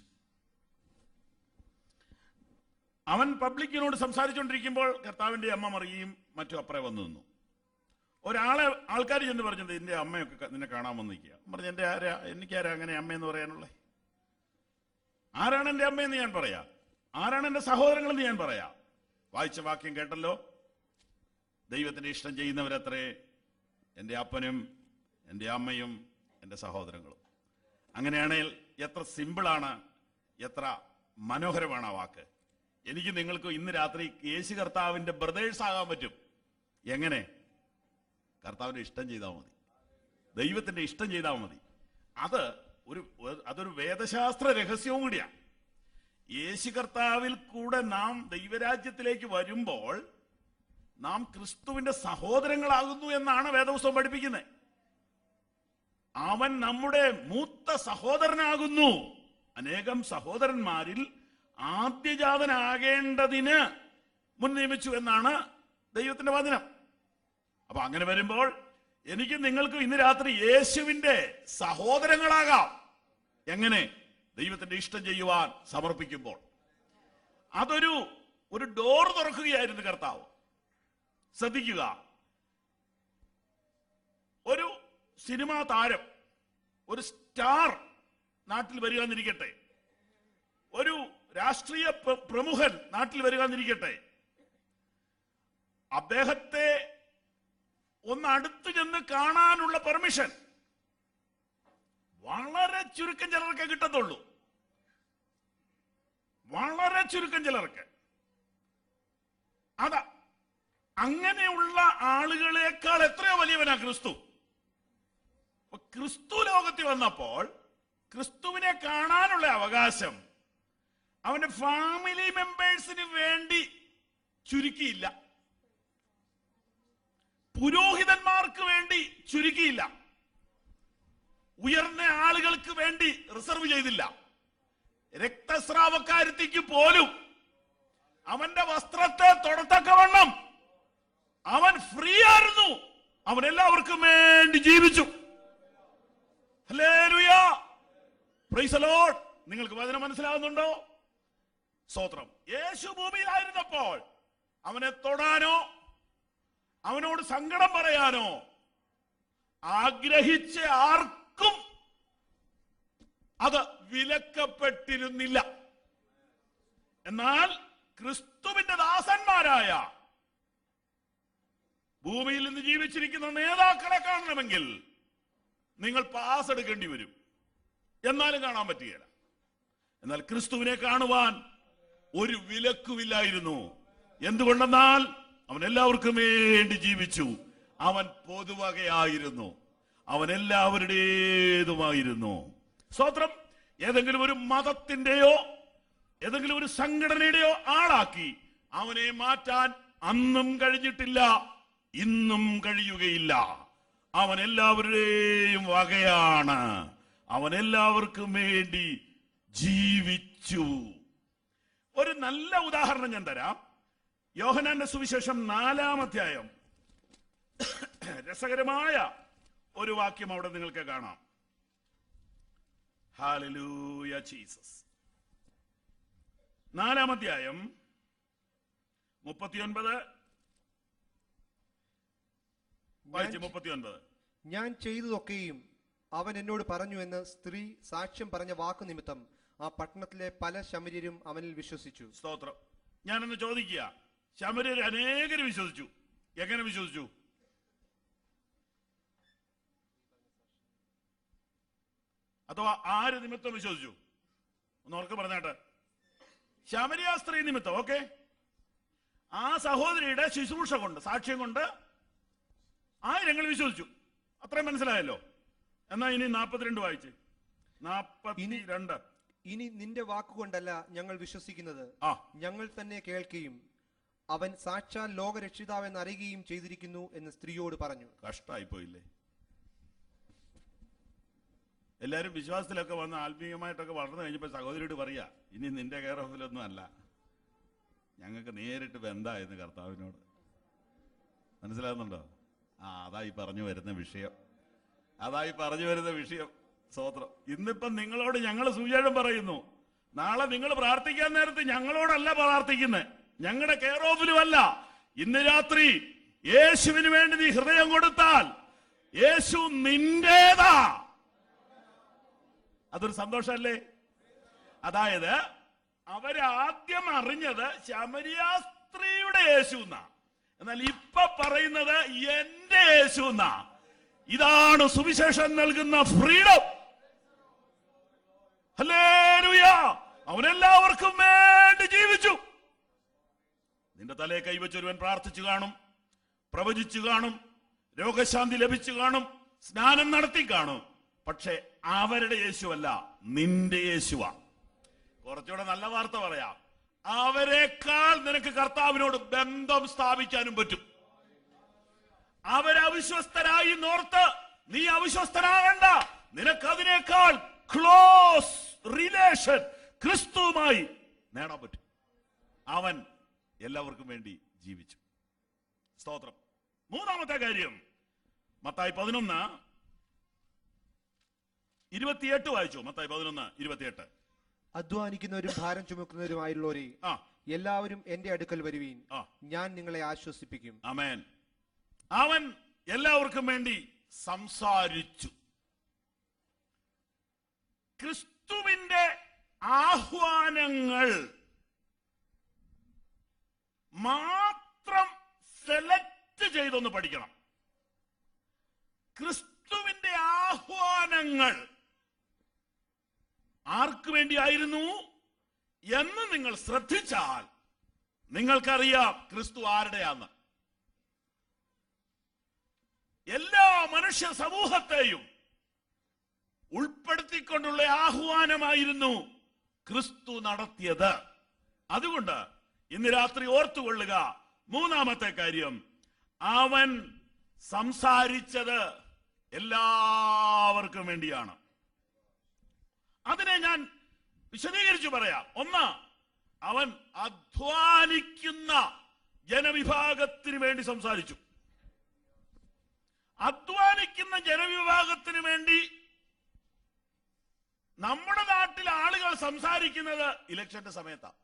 അവൻ പബ്ലിക്കിനോട് സംസാരിച്ചുകൊണ്ടിരിക്കുമ്പോൾ കർത്താവിന്റെ അമ്മ മറിയും മറ്റും അപ്പുറം വന്നു നിന്നു ഒരാളെ ആൾക്കാർ ചെന്ന് പറഞ്ഞത് എന്റെ അമ്മയൊക്കെ ക- നിന്നെ കാണാൻ വന്നിരിക്കുക പറഞ്ഞു എന്റെ ആരാ എനിക്കാരാ അങ്ങനെ അമ്മയെന്ന് പറയാനുള്ളത് ആരാണ് എന്റെ അമ്മയെന്ന് ഞാൻ പറയാ ആരാണ് എന്റെ സഹോദരങ്ങളെന്ന് ഞാൻ പറയാ വായിച്ച വാക്യം കേട്ടല്ലോ ദൈവത്തിന്റെ ഇഷ്ടം ചെയ്യുന്നവരത്രേ എൻ്റെ അപ്പനും എൻ്റെ അമ്മയും എൻ്റെ സഹോദരങ്ങളും അങ്ങനെയാണെങ്കിൽ എത്ര സിമ്പിളാണ് എത്ര മനോഹരമാണ് ആ വാക്ക് എനിക്ക് നിങ്ങൾക്ക് ഇന്ന് രാത്രി യേശു കർത്താവിന്റെ ബ്രദേഴ്സ് ആകാൻ പറ്റും എങ്ങനെ കർത്താവിന്റെ ഇഷ്ടം ചെയ്താൽ മതി ദൈവത്തിന്റെ ഇഷ്ടം ചെയ്താൽ മതി അത് ഒരു അതൊരു വേദശാസ്ത്ര രഹസ്യവും കൂടിയാണ് യേശു കർത്താവിൽ കൂടെ നാം ദൈവരാജ്യത്തിലേക്ക് വരുമ്പോൾ നാം ക്രിസ്തുവിന്റെ സഹോദരങ്ങളാകുന്നു എന്നാണ് വേദപുസ്തകം പഠിപ്പിക്കുന്നത് അവൻ നമ്മുടെ മൂത്ത സഹോദരനാകുന്നു അനേകം സഹോദരന്മാരിൽ ആദ്യജാതനാകേണ്ടതിന് മുൻ നിയമിച്ചു എന്നാണ് ദൈവത്തിന്റെ വചനം അപ്പൊ അങ്ങനെ വരുമ്പോൾ എനിക്ക് നിങ്ങൾക്കും ഇന്ന് രാത്രി യേശുവിന്റെ സഹോദരങ്ങളാകാം എങ്ങനെ ദൈവത്തിന്റെ ഇഷ്ടം ചെയ്യുവാൻ സമർപ്പിക്കുമ്പോൾ അതൊരു ഒരു ഡോർ തുറക്കുകയായിരുന്നു കർത്താവ് ശ്രദ്ധിക്കുക ഒരു സിനിമാ താരം ഒരു സ്റ്റാർ നാട്ടിൽ വരിക എന്നിരിക്കട്ടെ ഒരു രാഷ്ട്രീയ പ്ര- പ്രമുഖൻ നാട്ടിൽ വരിക എന്നിരിക്കട്ടെ അദ്ദേഹത്തെ ഒന്ന് അടുത്ത് ചെന്ന് കാണാനുള്ള പെർമിഷൻ വളരെ ചുരുക്കം ചിലർക്ക് കിട്ടത്തുള്ളൂ വളരെ ചുരുക്കം ചിലർക്ക് അതാ അങ്ങനെയുള്ള ആളുകളെക്കാൾ എത്രയോ വലിയവനാ ക്രിസ്തു അപ്പൊ ക്രിസ്തു ലോകത്തിൽ വന്നപ്പോൾ ക്രിസ്തുവിനെ കാണാനുള്ള അവകാശം അവന്റെ ഫാമിലി മെമ്പേഴ്സിന് വേണ്ടി ചുരുക്കിയില്ല പുരോഹിതന്മാർക്ക് വേണ്ടി ചുരുക്കിയില്ല ഉയർന്ന ആളുകൾക്ക് വേണ്ടി റിസർവ് ചെയ്തില്ല രക്തസ്രാവക്കാരുത്തിക്ക് പോലും അവന്റെ വസ്ത്രത്തെ തൊടത്തക്കവണ്ണം അവൻ ഫ്രീ ആയിരുന്നു അവൻ എല്ലാവർക്കും വേണ്ടി ജീവിച്ചു ഹല്ലേലൂയ. Praise the Lord. നിങ്ങൾക്ക് വചനം മനസ്സിലാകുന്നുണ്ടോ സ്തോത്രം യേശു ഭൂമിയിലായിരുന്നപ്പോൾ അവനെ തൊടാനോ അവനോട് സങ്കടം പറയാനോ ആഗ്രഹിച്ച ആർക്കും അത് വിലക്കപ്പെട്ടിരുന്നില്ല എന്നാൽ ക്രിസ്തുവിന്റെ ദാസന്മാരായ ഭൂമിയിൽ നിന്ന് ജീവിച്ചിരിക്കുന്ന നേതാക്കളെ കാണണമെങ്കിൽ നിങ്ങൾ പാസ് എടുക്കേണ്ടി വരും എന്നാലും കാണാൻ പറ്റുകയില്ല എന്നാൽ ക്രിസ്തുവിനെ കാണുവാൻ ഒരു വിലക്കുമില്ലായിരുന്നു എന്തുകൊണ്ടെന്നാൽ അവൻ എല്ലാവർക്കും വേണ്ടി ജീവിച്ചു അവൻ പൊതുവകയായിരുന്നു അവൻ എല്ലാവരുടേതുമായിരുന്നു സ്വത്രം ഏതെങ്കിലും ഒരു മതത്തിന്റെയോ ഏതെങ്കിലും ഒരു സംഘടനയുടെയോ ആളാക്കി അവനെ മാറ്റാൻ അന്നും കഴിഞ്ഞിട്ടില്ല ഇന്നും കഴിയുകയില്ല അവൻ എല്ലാവരുടെയും വകയാണ് അവൻ എല്ലാവർക്കും വേണ്ടി ജീവിച്ചു ഒരു നല്ല ഉദാഹരണം ഞാൻ തരാം യോഹനാന്റെ സുവിശേഷം നാലാം അധ്യായം രസകരമായ ഒരു വാക്യം അവിടെ നിങ്ങൾക്ക് കാണാം ഹാലലൂയ ജീസസ് നാലാം അധ്യായം മുപ്പത്തിയൊൻപത് വായിച്ച് മുപ്പത്തിയൊൻപത് ഞാൻ ചെയ്തതൊക്കെയും അവൻ എന്നോട് പറഞ്ഞു എന്ന് സ്ത്രീ സാക്ഷ്യം പറഞ്ഞ വാക്കു നിമിത്തം ആ പട്ടണത്തിലെ പല ശമര്യരും അവനിൽ വിശ്വസിച്ചു സ്തോത്രം ഞാനൊന്ന് ചോദിക്കുക ശമര്യർ അനേകര് വിശ്വസിച്ചു എങ്ങനെ വിശ്വസിച്ചു അഥവാ ആര് നിമിത്തം വിശ്വസിച്ചു ഒന്ന് ഉറക്കെ പറഞ്ഞാട്ടെ ശമരിയ സ്ത്രീ നിമിത്തം ഓക്കെ ആ സഹോദരിയുടെ ശുശ്രൂഷ കൊണ്ട് സാക്ഷ്യം കൊണ്ട് ആയിരങ്ങൾ വിശ്വസിച്ചു അത്രയും മനസ്സിലായല്ലോ എന്നാ ഇനി നാപ്പത്തിരണ്ട് വായിച്ച് നാപ്പത്തി രണ്ട് ഇനി നിന്റെ വാക്കുകൊണ്ടല്ല ഞങ്ങൾ വിശ്വസിക്കുന്നത് ആ ഞങ്ങൾ തന്നെ കേൾക്കുകയും അവൻ സാക്ഷാൽ ലോകരക്ഷിതാവെന്ന് അറിയുകയും ചെയ്തിരിക്കുന്നു എന്ന് സ്ത്രീയോട് പറഞ്ഞു കഷ്ടായി പോയില്ലേ എല്ലാരും വിശ്വാസത്തിലൊക്കെ വന്ന് ആത്മീയമായിട്ടൊക്കെ വളർന്നു കഴിഞ്ഞപ്പോ സഹോദരിയോട് പറയാ ഇനി നിന്റെ കെയർ ഓഫിലൊന്നും അല്ല ഞങ്ങൾക്ക് നേരിട്ട് ബന്ധായിരുന്നു കർത്താവിനോട് മനസ്സിലാകുന്നുണ്ടോ ആ അതായി പറഞ്ഞു വരുന്ന വിഷയം അതായി പറഞ്ഞു വരുന്ന വിഷയം സ്വോത്രം ഇന്നിപ്പം നിങ്ങളോട് ഞങ്ങൾ സുവിശേഷം പറയുന്നു നാളെ നിങ്ങൾ പ്രാർത്ഥിക്കാൻ നേരത്ത് ഞങ്ങളോടല്ല പ്രാർത്ഥിക്കുന്നത് ഞങ്ങളുടെ കെയർ ഓഫിലുമല്ല ഇന്ന് രാത്രി യേശുവിന് വേണ്ടി നീ ഹൃദയം കൊടുത്താൽ യേശു നിന്റേതാ അതൊരു സന്തോഷമല്ലേ അതായത് അവരാദ്യം അറിഞ്ഞത് ശമരിയ സ്ത്രീയുടെ യേശു എന്നാ എന്നാൽ ഇപ്പൊ പറയുന്നത് എന്റെ യേശു എന്നാ ഇതാണ് സുവിശേഷം നൽകുന്ന ഫ്രീഡം ഹല്ലേലൂയ അവനെല്ലാവർക്കും വേണ്ടി ജീവിച്ചു നിന്റെ തലയെ കൈവച്ചൊരുവൻ പ്രാർത്ഥിച്ചു കാണും പ്രവചിച്ചു കാണും രോഗശാന്തി ലഭിച്ചു കാണും സ്നാനം നടത്തി കാണും പക്ഷെ അവരുടെ യേശുവല്ല നിന്റെ യേശുവാ കുറച്ചുകൂടെ നല്ല വാർത്ത പറയാം അവരെക്കാൾ നിനക്ക് കർത്താവിനോട് ബന്ധം സ്ഥാപിക്കാനും പറ്റും അവരവിശ്വസ്തരായി നോർത്ത് നീ അവിശ്വസ്തനാകണ്ട നിനക്ക് അതിനേക്കാൾ ക്ലോസ് റിലേഷൻ ക്രിസ്തുവുമായി നേടാൻ പറ്റും അവൻ എല്ലാവർക്കും വേണ്ടി ജീവിച്ചു സ്തോത്രം മൂന്നാമത്തെ കാര്യം മത്തായി പതിനൊന്ന് ഇരുപത്തിയെട്ട് വായിച്ചു മത്തായി പതിനൊന്ന് ഇരുപത്തിയെട്ട് അധ്വാനിക്കുന്നവരും ഭാരം ചുമക്കുന്നവരുമായുള്ളവരെ ആ എല്ലാവരും എന്റെ അടുക്കൽ വരുവീൻ ആ ഞാൻ നിങ്ങളെ ആശ്വസിപ്പിക്കും അമേൻ അവൻ എല്ലാവർക്കും വേണ്ടി സംസാരിച്ചു ക്രിസ്തുവിന്റെ ആഹ്വാനങ്ങൾ മാത്രം സെലക്ട് ചെയ്തൊന്ന് പഠിക്കണം ക്രിസ്തുവിന്റെ ആഹ്വാനങ്ങൾ ആർക്കു വേണ്ടിയായിരുന്നു എന്ന് നിങ്ങൾ ശ്രദ്ധിച്ചാൽ നിങ്ങൾക്കറിയാം ക്രിസ്തു ആരുടെയാന്ന് എല്ലാ മനുഷ്യ സമൂഹത്തെയും ഉൾപ്പെടുത്തിക്കൊണ്ടുള്ള ആഹ്വാനമായിരുന്നു ക്രിസ്തു നടത്തിയത് അതുകൊണ്ട് ഇന്ന് രാത്രി ഓർത്തുകൊള്ളുക മൂന്നാമത്തെ കാര്യം അവൻ സംസാരിച്ചത് എല്ലാവർക്കും വേണ്ടിയാണ് അതിനെ ഞാൻ വിശദീകരിച്ചു പറയാം ഒന്ന് അവൻ അധ്വാനിക്കുന്ന ജനവിഭാഗത്തിന് വേണ്ടി സംസാരിച്ചു അധ്വാനിക്കുന്ന ജനവിഭാഗത്തിന് വേണ്ടി നമ്മുടെ നാട്ടിൽ ആളുകൾ സംസാരിക്കുന്നത് ഇലക്ഷന്റെ സമയത്താണ്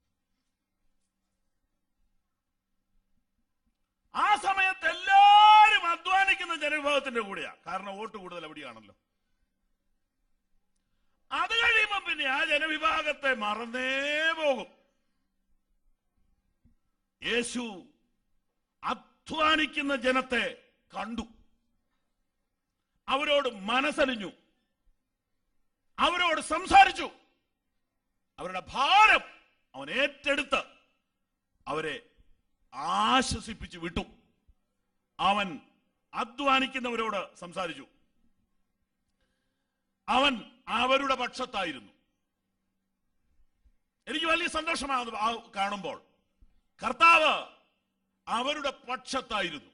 ആ സമയത്ത് എല്ലാവരും അധ്വാനിക്കുന്ന ജനവിഭാഗത്തിന്റെ കൂടെയാ കാരണം വോട്ട് കൂടുതൽ എവിടെയാണല്ലോ അത് കഴിയുമ്പോ പിന്നെ ആ ജനവിഭാഗത്തെ മറന്നേ പോകും യേശു അധ്വാനിക്കുന്ന ജനത്തെ കണ്ടു അവരോട് മനസ്സലിഞ്ഞു അവരോട് സംസാരിച്ചു അവരുടെ ഭാരം അവൻ ഏറ്റെടുത്ത് അവരെ ആശ്വസിപ്പിച്ചു വിട്ടു അവൻ അധ്വാനിക്കുന്നവരോട് സംസാരിച്ചു അവൻ അവരുടെ പക്ഷത്തായിരുന്നു എനിക്ക് വലിയ സന്തോഷമാണ് അത് ആ- കാണുമ്പോൾ കർത്താവ് അവരുടെ പക്ഷത്തായിരുന്നു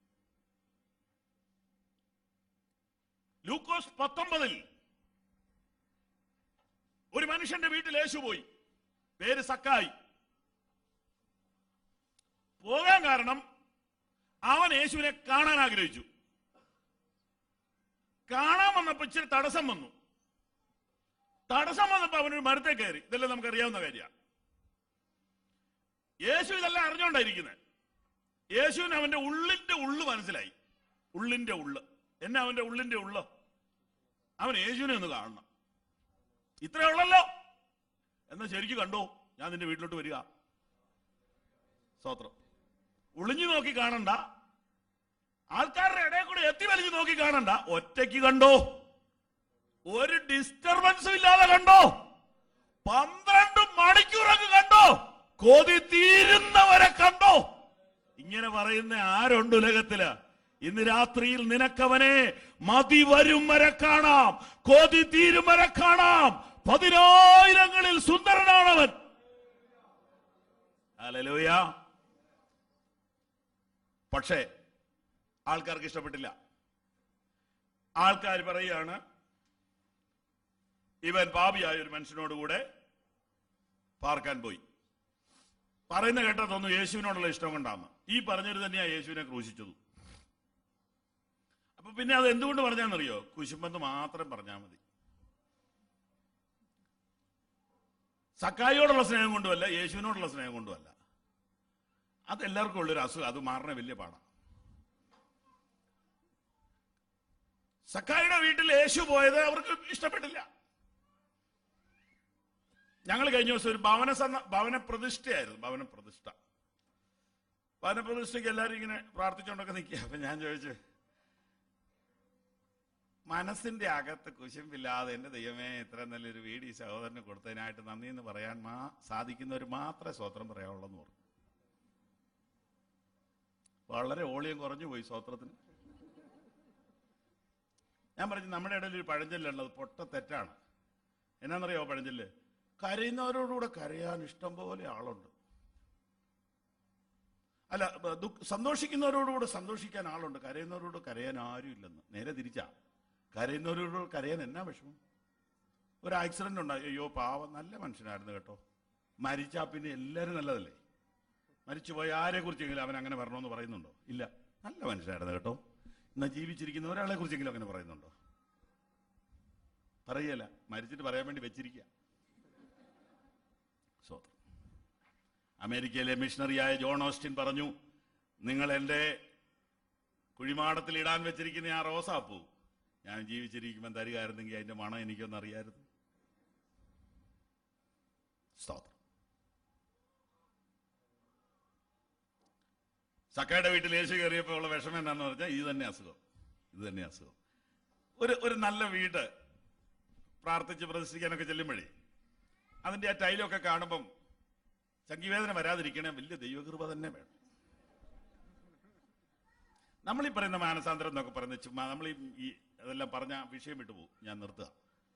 ലൂക്കോസ് പത്തൊമ്പതിൽ ഒരു മനുഷ്യന്റെ വീട്ടിൽ യേശു പോയി പേര് സക്കായി പോകാൻ കാരണം അവൻ യേശുവിനെ കാണാൻ ആഗ്രഹിച്ചു കാണാൻ വന്നപ്പോ ഇച്ചിരി തടസ്സം വന്നു തടസ്സം വന്നപ്പോ അവനൊരു മരത്തെ കയറി ഇതെല്ലാം നമുക്ക് അറിയാവുന്ന കാര്യമാണ് യേശു ഇതെല്ലാം അറിഞ്ഞോണ്ടായിരിക്കുന്നത് യേശുവിന് അവന്റെ ഉള്ളിന്റെ ഉള്ളു മനസ്സിലായി ഉള്ളിന്റെ ഉള്ള് എന്നെ അവന്റെ ഉള്ളിന്റെ ഉള്ള് അവൻ യേശുവിനെ ഒന്ന് കാണണം ഇത്രേ ഉള്ളല്ലോ എന്നാ ശരിക്കും കണ്ടോ ഞാൻ നിന്റെ വീട്ടിലോട്ട് വരിക സ്തോത്രം ഒളിഞ്ഞു നോക്കി കാണണ്ട ആൾക്കാരുടെ ഇടയിൽ കൂടെ എത്തി വലിഞ്ഞു നോക്കി കാണണ്ട ഒറ്റയ്ക്ക് കണ്ടോ ഒരു ഡിസ്റ്റർബൻസും ഇല്ലാതെ കണ്ടോ പന്ത്രണ്ട് മണിക്കൂറൊക്കെ കണ്ടോ കൊതി തീരുന്നവരെ കണ്ടോ ഇങ്ങനെ പറയുന്ന ആരുണ്ട് ഉലകത്തില് ഇന്ന് രാത്രിയിൽ നിനക്കവനെ മതി വരും വരെ കാണാം കൊതി തീരും വരെ കാണാം പതിനായിരങ്ങളിൽ സുന്ദരനാണവൻ ഹല്ലേലൂയ പക്ഷേ ആൾക്കാർക്ക് ഇഷ്ടപ്പെട്ടില്ല ആൾക്കാർ പറയുകയാണ് ഇവൻ പാപിയായ ഒരു മനുഷ്യനോടുകൂടെ പാർക്കാൻ പോയി പറയുന്ന കേട്ടാ തോന്നുന്നു യേശുവിനോടുള്ള ഇഷ്ടം കൊണ്ടാണ് ഈ പറഞ്ഞത് തന്നെയാ യേശുവിനെ ക്രൂശിച്ചത് അപ്പൊ പിന്നെ അത് എന്തുകൊണ്ട് പറഞ്ഞാന്നറിയോ കുശുമ്പെന്ന് മാത്രം പറഞ്ഞാൽ മതി സക്കായിയോടുള്ള സ്നേഹം കൊണ്ടുമല്ല യേശുവിനോടുള്ള സ്നേഹം കൊണ്ടുമല്ല അത് എല്ലാവർക്കും ഉള്ളൊരു അസുഖം അത് മാറണ വലിയ പാടാണ് സക്കായിയുടെ വീട്ടിൽ യേശു പോയത് അവർക്ക് ഇഷ്ടപ്പെട്ടില്ല ഞങ്ങൾ കഴിഞ്ഞ ദിവസം ഒരു ഭവന സന്ന ഭവന പ്രതിഷ്ഠയായിരുന്നു ഭവന പ്രതിഷ്ഠ ഭവന പ്രതിഷ്ഠയ്ക്ക് എല്ലാവരും ഇങ്ങനെ പ്രാർത്ഥിച്ചുകൊണ്ടൊക്കെ നിൽക്കുക അപ്പൊ ഞാൻ ചോദിച്ചു മനസ്സിന്റെ അകത്ത് കുശുമ്പില്ലാതെ എന്റെ ദൈവമേ ഇത്ര നല്ലൊരു വീട് ഈ സഹോദരന് കൊടുത്തതിനായിട്ട് നന്ദി എന്ന് പറയാൻ മാ സാധിക്കുന്നവർ മാത്രമേ സ്വത്രം പറയാവുള്ളൂ എന്ന് പറഞ്ഞു വളരെ ഓളിയം കുറഞ്ഞു പോയി സ്വത്രത്തിന് ഞാൻ പറഞ്ഞു നമ്മുടെ ഇടയിൽ ഒരു പഴഞ്ചൊല്ലുള്ളത് പൊട്ട തെറ്റാണ് എന്നാന്നറിയോ പഴഞ്ചൊല്ല് കരയുന്നവരോടുകൂടെ കരയാൻ ഇഷ്ടം പോലെ ആളുണ്ട് അല്ല ബ- ദുഃഖ സന്തോഷിക്കുന്നവരോടുകൂടെ സന്തോഷിക്കാൻ ആളുണ്ട് കരയുന്നവരോട് കരയാൻ ആരും ഇല്ലെന്ന് നേരെ തിരിച്ചാ കരയുന്നവരോട് കരയാൻ എന്നാ വിഷമം ഒരു ആക്സിഡന്റ് ഉണ്ടായി അയ്യോ പാവം നല്ല മനുഷ്യനായിരുന്നു കേട്ടോ മരിച്ചാ പിന്നെ എല്ലാവരും നല്ലതല്ലേ മരിച്ചുപോയ ആരെ കുറിച്ചെങ്കിലും അവൻ അങ്ങനെ വരണമെന്ന് പറയുന്നുണ്ടോ ഇല്ല നല്ല മനുഷ്യനായിരുന്നു കേട്ടോ എന്നാ ജീവിച്ചിരിക്കുന്ന ഒരാളെ കുറിച്ചെങ്കിലും അങ്ങനെ പറയുന്നുണ്ടോ പറയല മരിച്ചിട്ട് പറയാൻ വേണ്ടി വെച്ചിരിക്കുക സ്വതന്ത്രം അമേരിക്കയിലെ മിഷണറിയായ ജോൺ ഓസ്റ്റിൻ പറഞ്ഞു നിങ്ങൾ എൻ്റെ കുഴിമാടത്തിൽ ഇടാൻ വെച്ചിരിക്കുന്ന ആ റോസാപ്പൂ ഞാൻ ജീവിച്ചിരിക്കുമ്പോൾ തരികയായിരുന്നെങ്കിൽ അതിന്റെ മണം എനിക്കൊന്നും അറിയായിരുന്നു സ്തോത്രം സക്കയുടെ വീട്ടിൽ യേശു കയറിയപ്പോൾ ഉള്ള വിഷമം എന്താന്ന് പറഞ്ഞാൽ ഇത് തന്നെ അസുഖം ഇത് തന്നെ അസുഖം ഒരു ഒരു നല്ല വീട് പ്രാർത്ഥിച്ച് പ്രതിഷ്ഠിക്കാനൊക്കെ ചെല്ലുമ്പോഴേ അതിന്റെ ആ ടൈലൊക്കെ കാണുമ്പം സംഗീവേദന വരാതിരിക്കണേ വലിയ ദൈവകൃപ തന്നെ വേണം നമ്മൾ ഈ പറയുന്ന മാനസാന്തരം എന്നൊക്കെ പറയുന്നത് ചുമ്മാ നമ്മൾ ഈ ഈ അതെല്ലാം പറഞ്ഞ വിഷയം വിട്ടുപോകും ഞാൻ നിർത്തുക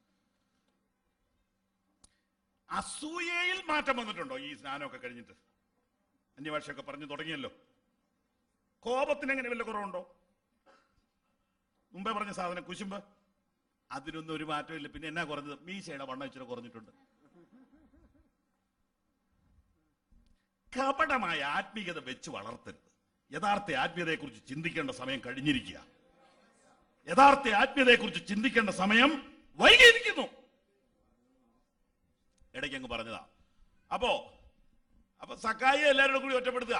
അസൂയയിൽ മാറ്റം വന്നിട്ടുണ്ടോ ഈ സ്നാനമൊക്കെ കഴിഞ്ഞിട്ട് അന്യഭാഷയൊക്കെ പറഞ്ഞു തുടങ്ങിയല്ലോ കോപത്തിന് എങ്ങനെ വല്ല കുറവുണ്ടോ മുമ്പേ പറഞ്ഞ സാധനം കുശുമ്പ് അതിനൊന്നും ഒരു മാറ്റമില്ല പിന്നെ എന്നാ കുറഞ്ഞത് മീശയുടെ വണ്ണം ഇച്ചിരി കുറഞ്ഞിട്ടുണ്ട് കപടമായ ആത്മീയത വെച്ച് വളർത്തരുത് യഥാർത്ഥ ആത്മീയതയെക്കുറിച്ച് ചിന്തിക്കേണ്ട സമയം കഴിഞ്ഞിരിക്കുക യഥാർത്ഥ ആത്മീയതയെക്കുറിച്ച് ചിന്തിക്കേണ്ട സമയം വൈകിയിരിക്കുന്നു ഇടയ്ക്ക് അങ്ങ് പറഞ്ഞതാ അപ്പോ അപ്പൊ സക്കായി എല്ലാവരോടും കൂടി ഒറ്റപ്പെടുത്തുക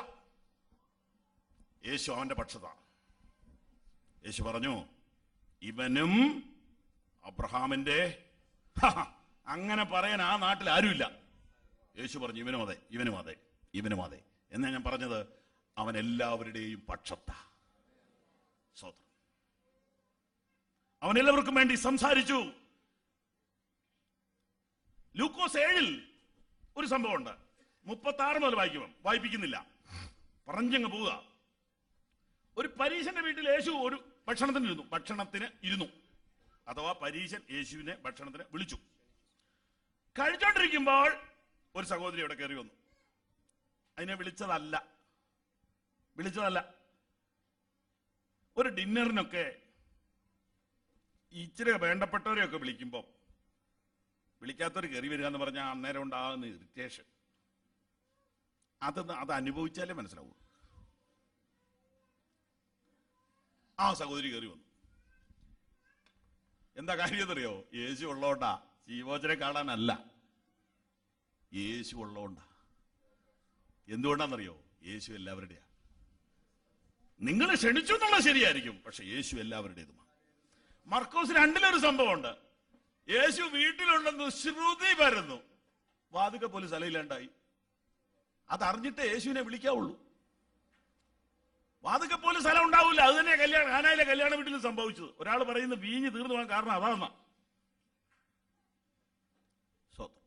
യേശു അവന്റെ പക്ഷത്താണ് യേശു പറഞ്ഞു ഇവനും അബ്രഹാമിന്റെ ഹ, ഹ, അങ്ങനെ പറയാൻ ആ നാട്ടിൽ ആരുമില്ല യേശു പറഞ്ഞു ഇവനും അതെ ഇവനും അതെ ഇവനും അതെ എന്നാ ഞാൻ പറഞ്ഞത് അവൻ എല്ലാവരുടെയും പക്ഷത്ത സ്വതന്ത്രം അവൻ എല്ലാവർക്കും വേണ്ടി സംസാരിച്ചു ലൂക്കോസ് ഏഴിൽ ഒരു സംഭവമുണ്ട് മുപ്പത്തി ആറ് മുതൽ വായിക്കും വായിപ്പിക്കുന്നില്ല പറഞ്ഞങ്ങ് പോവുക ഒരു പരീശന്റെ വീട്ടിൽ യേശു ഒരു ഭക്ഷണത്തിന് ഇരുന്നു ഭക്ഷണത്തിന് ഇരുന്നു അഥവാ പരീശൻ യേശുവിനെ ഭക്ഷണത്തിന് വിളിച്ചു കഴിച്ചോണ്ടിരിക്കുമ്പോൾ ഒരു സഹോദരി അവിടെ കയറി വന്നു അതിനെ വിളിച്ചതല്ല വിളിച്ചതല്ല ഒരു ഡിന്നറിനൊക്കെ ഇച്ചിരി വേണ്ടപ്പെട്ടവരെയൊക്കെ വിളിക്കുമ്പോൾ വിളിക്കാത്തവർ കയറി വരിക എന്ന് പറഞ്ഞാൽ അന്നേരം ഉണ്ടാകുന്ന ഇറിറ്റേഷൻ അത് അത് അനുഭവിച്ചാലേ മനസ്സിലാവൂ ആ സഹോദരി കയറി വന്നു എന്താ കാര്യം എന്നറിയോ യേശു ഉള്ളോണ്ടാ ജീവോചനെ കാണാനല്ല യേശു ഉള്ളോണ്ടാ എന്തുകൊണ്ടാണെന്നറിയോ യേശു എല്ലാവരുടെയാ നിങ്ങളെ ക്ഷണിച്ചു എന്നുള്ളത് ശരിയായിരിക്കും പക്ഷെ യേശു എല്ലാവരുടേതുമാണ് മർക്കോസ് രണ്ടിലൊരു സംഭവമുണ്ട് യേശു വീട്ടിലുണ്ടെന്ന് ശ്രുതി വരുന്നു വാതുക്ക പോലും സ്ഥലമില്ലാണ്ടായി അതറിഞ്ഞിട്ടേ യേശുവിനെ വിളിക്കാവുള്ളൂ വാതുക്ക പോലും സ്ഥലം ഉണ്ടാവില്ല അത് തന്നെ കല്യാണം ആനായിലെ കല്യാണ വീട്ടിൽ സംഭവിച്ചത് ഒരാൾ പറയുന്നത് വീഞ്ഞ് തീർന്നു പോകാൻ കാരണം അതാന്ന സ്വന്തം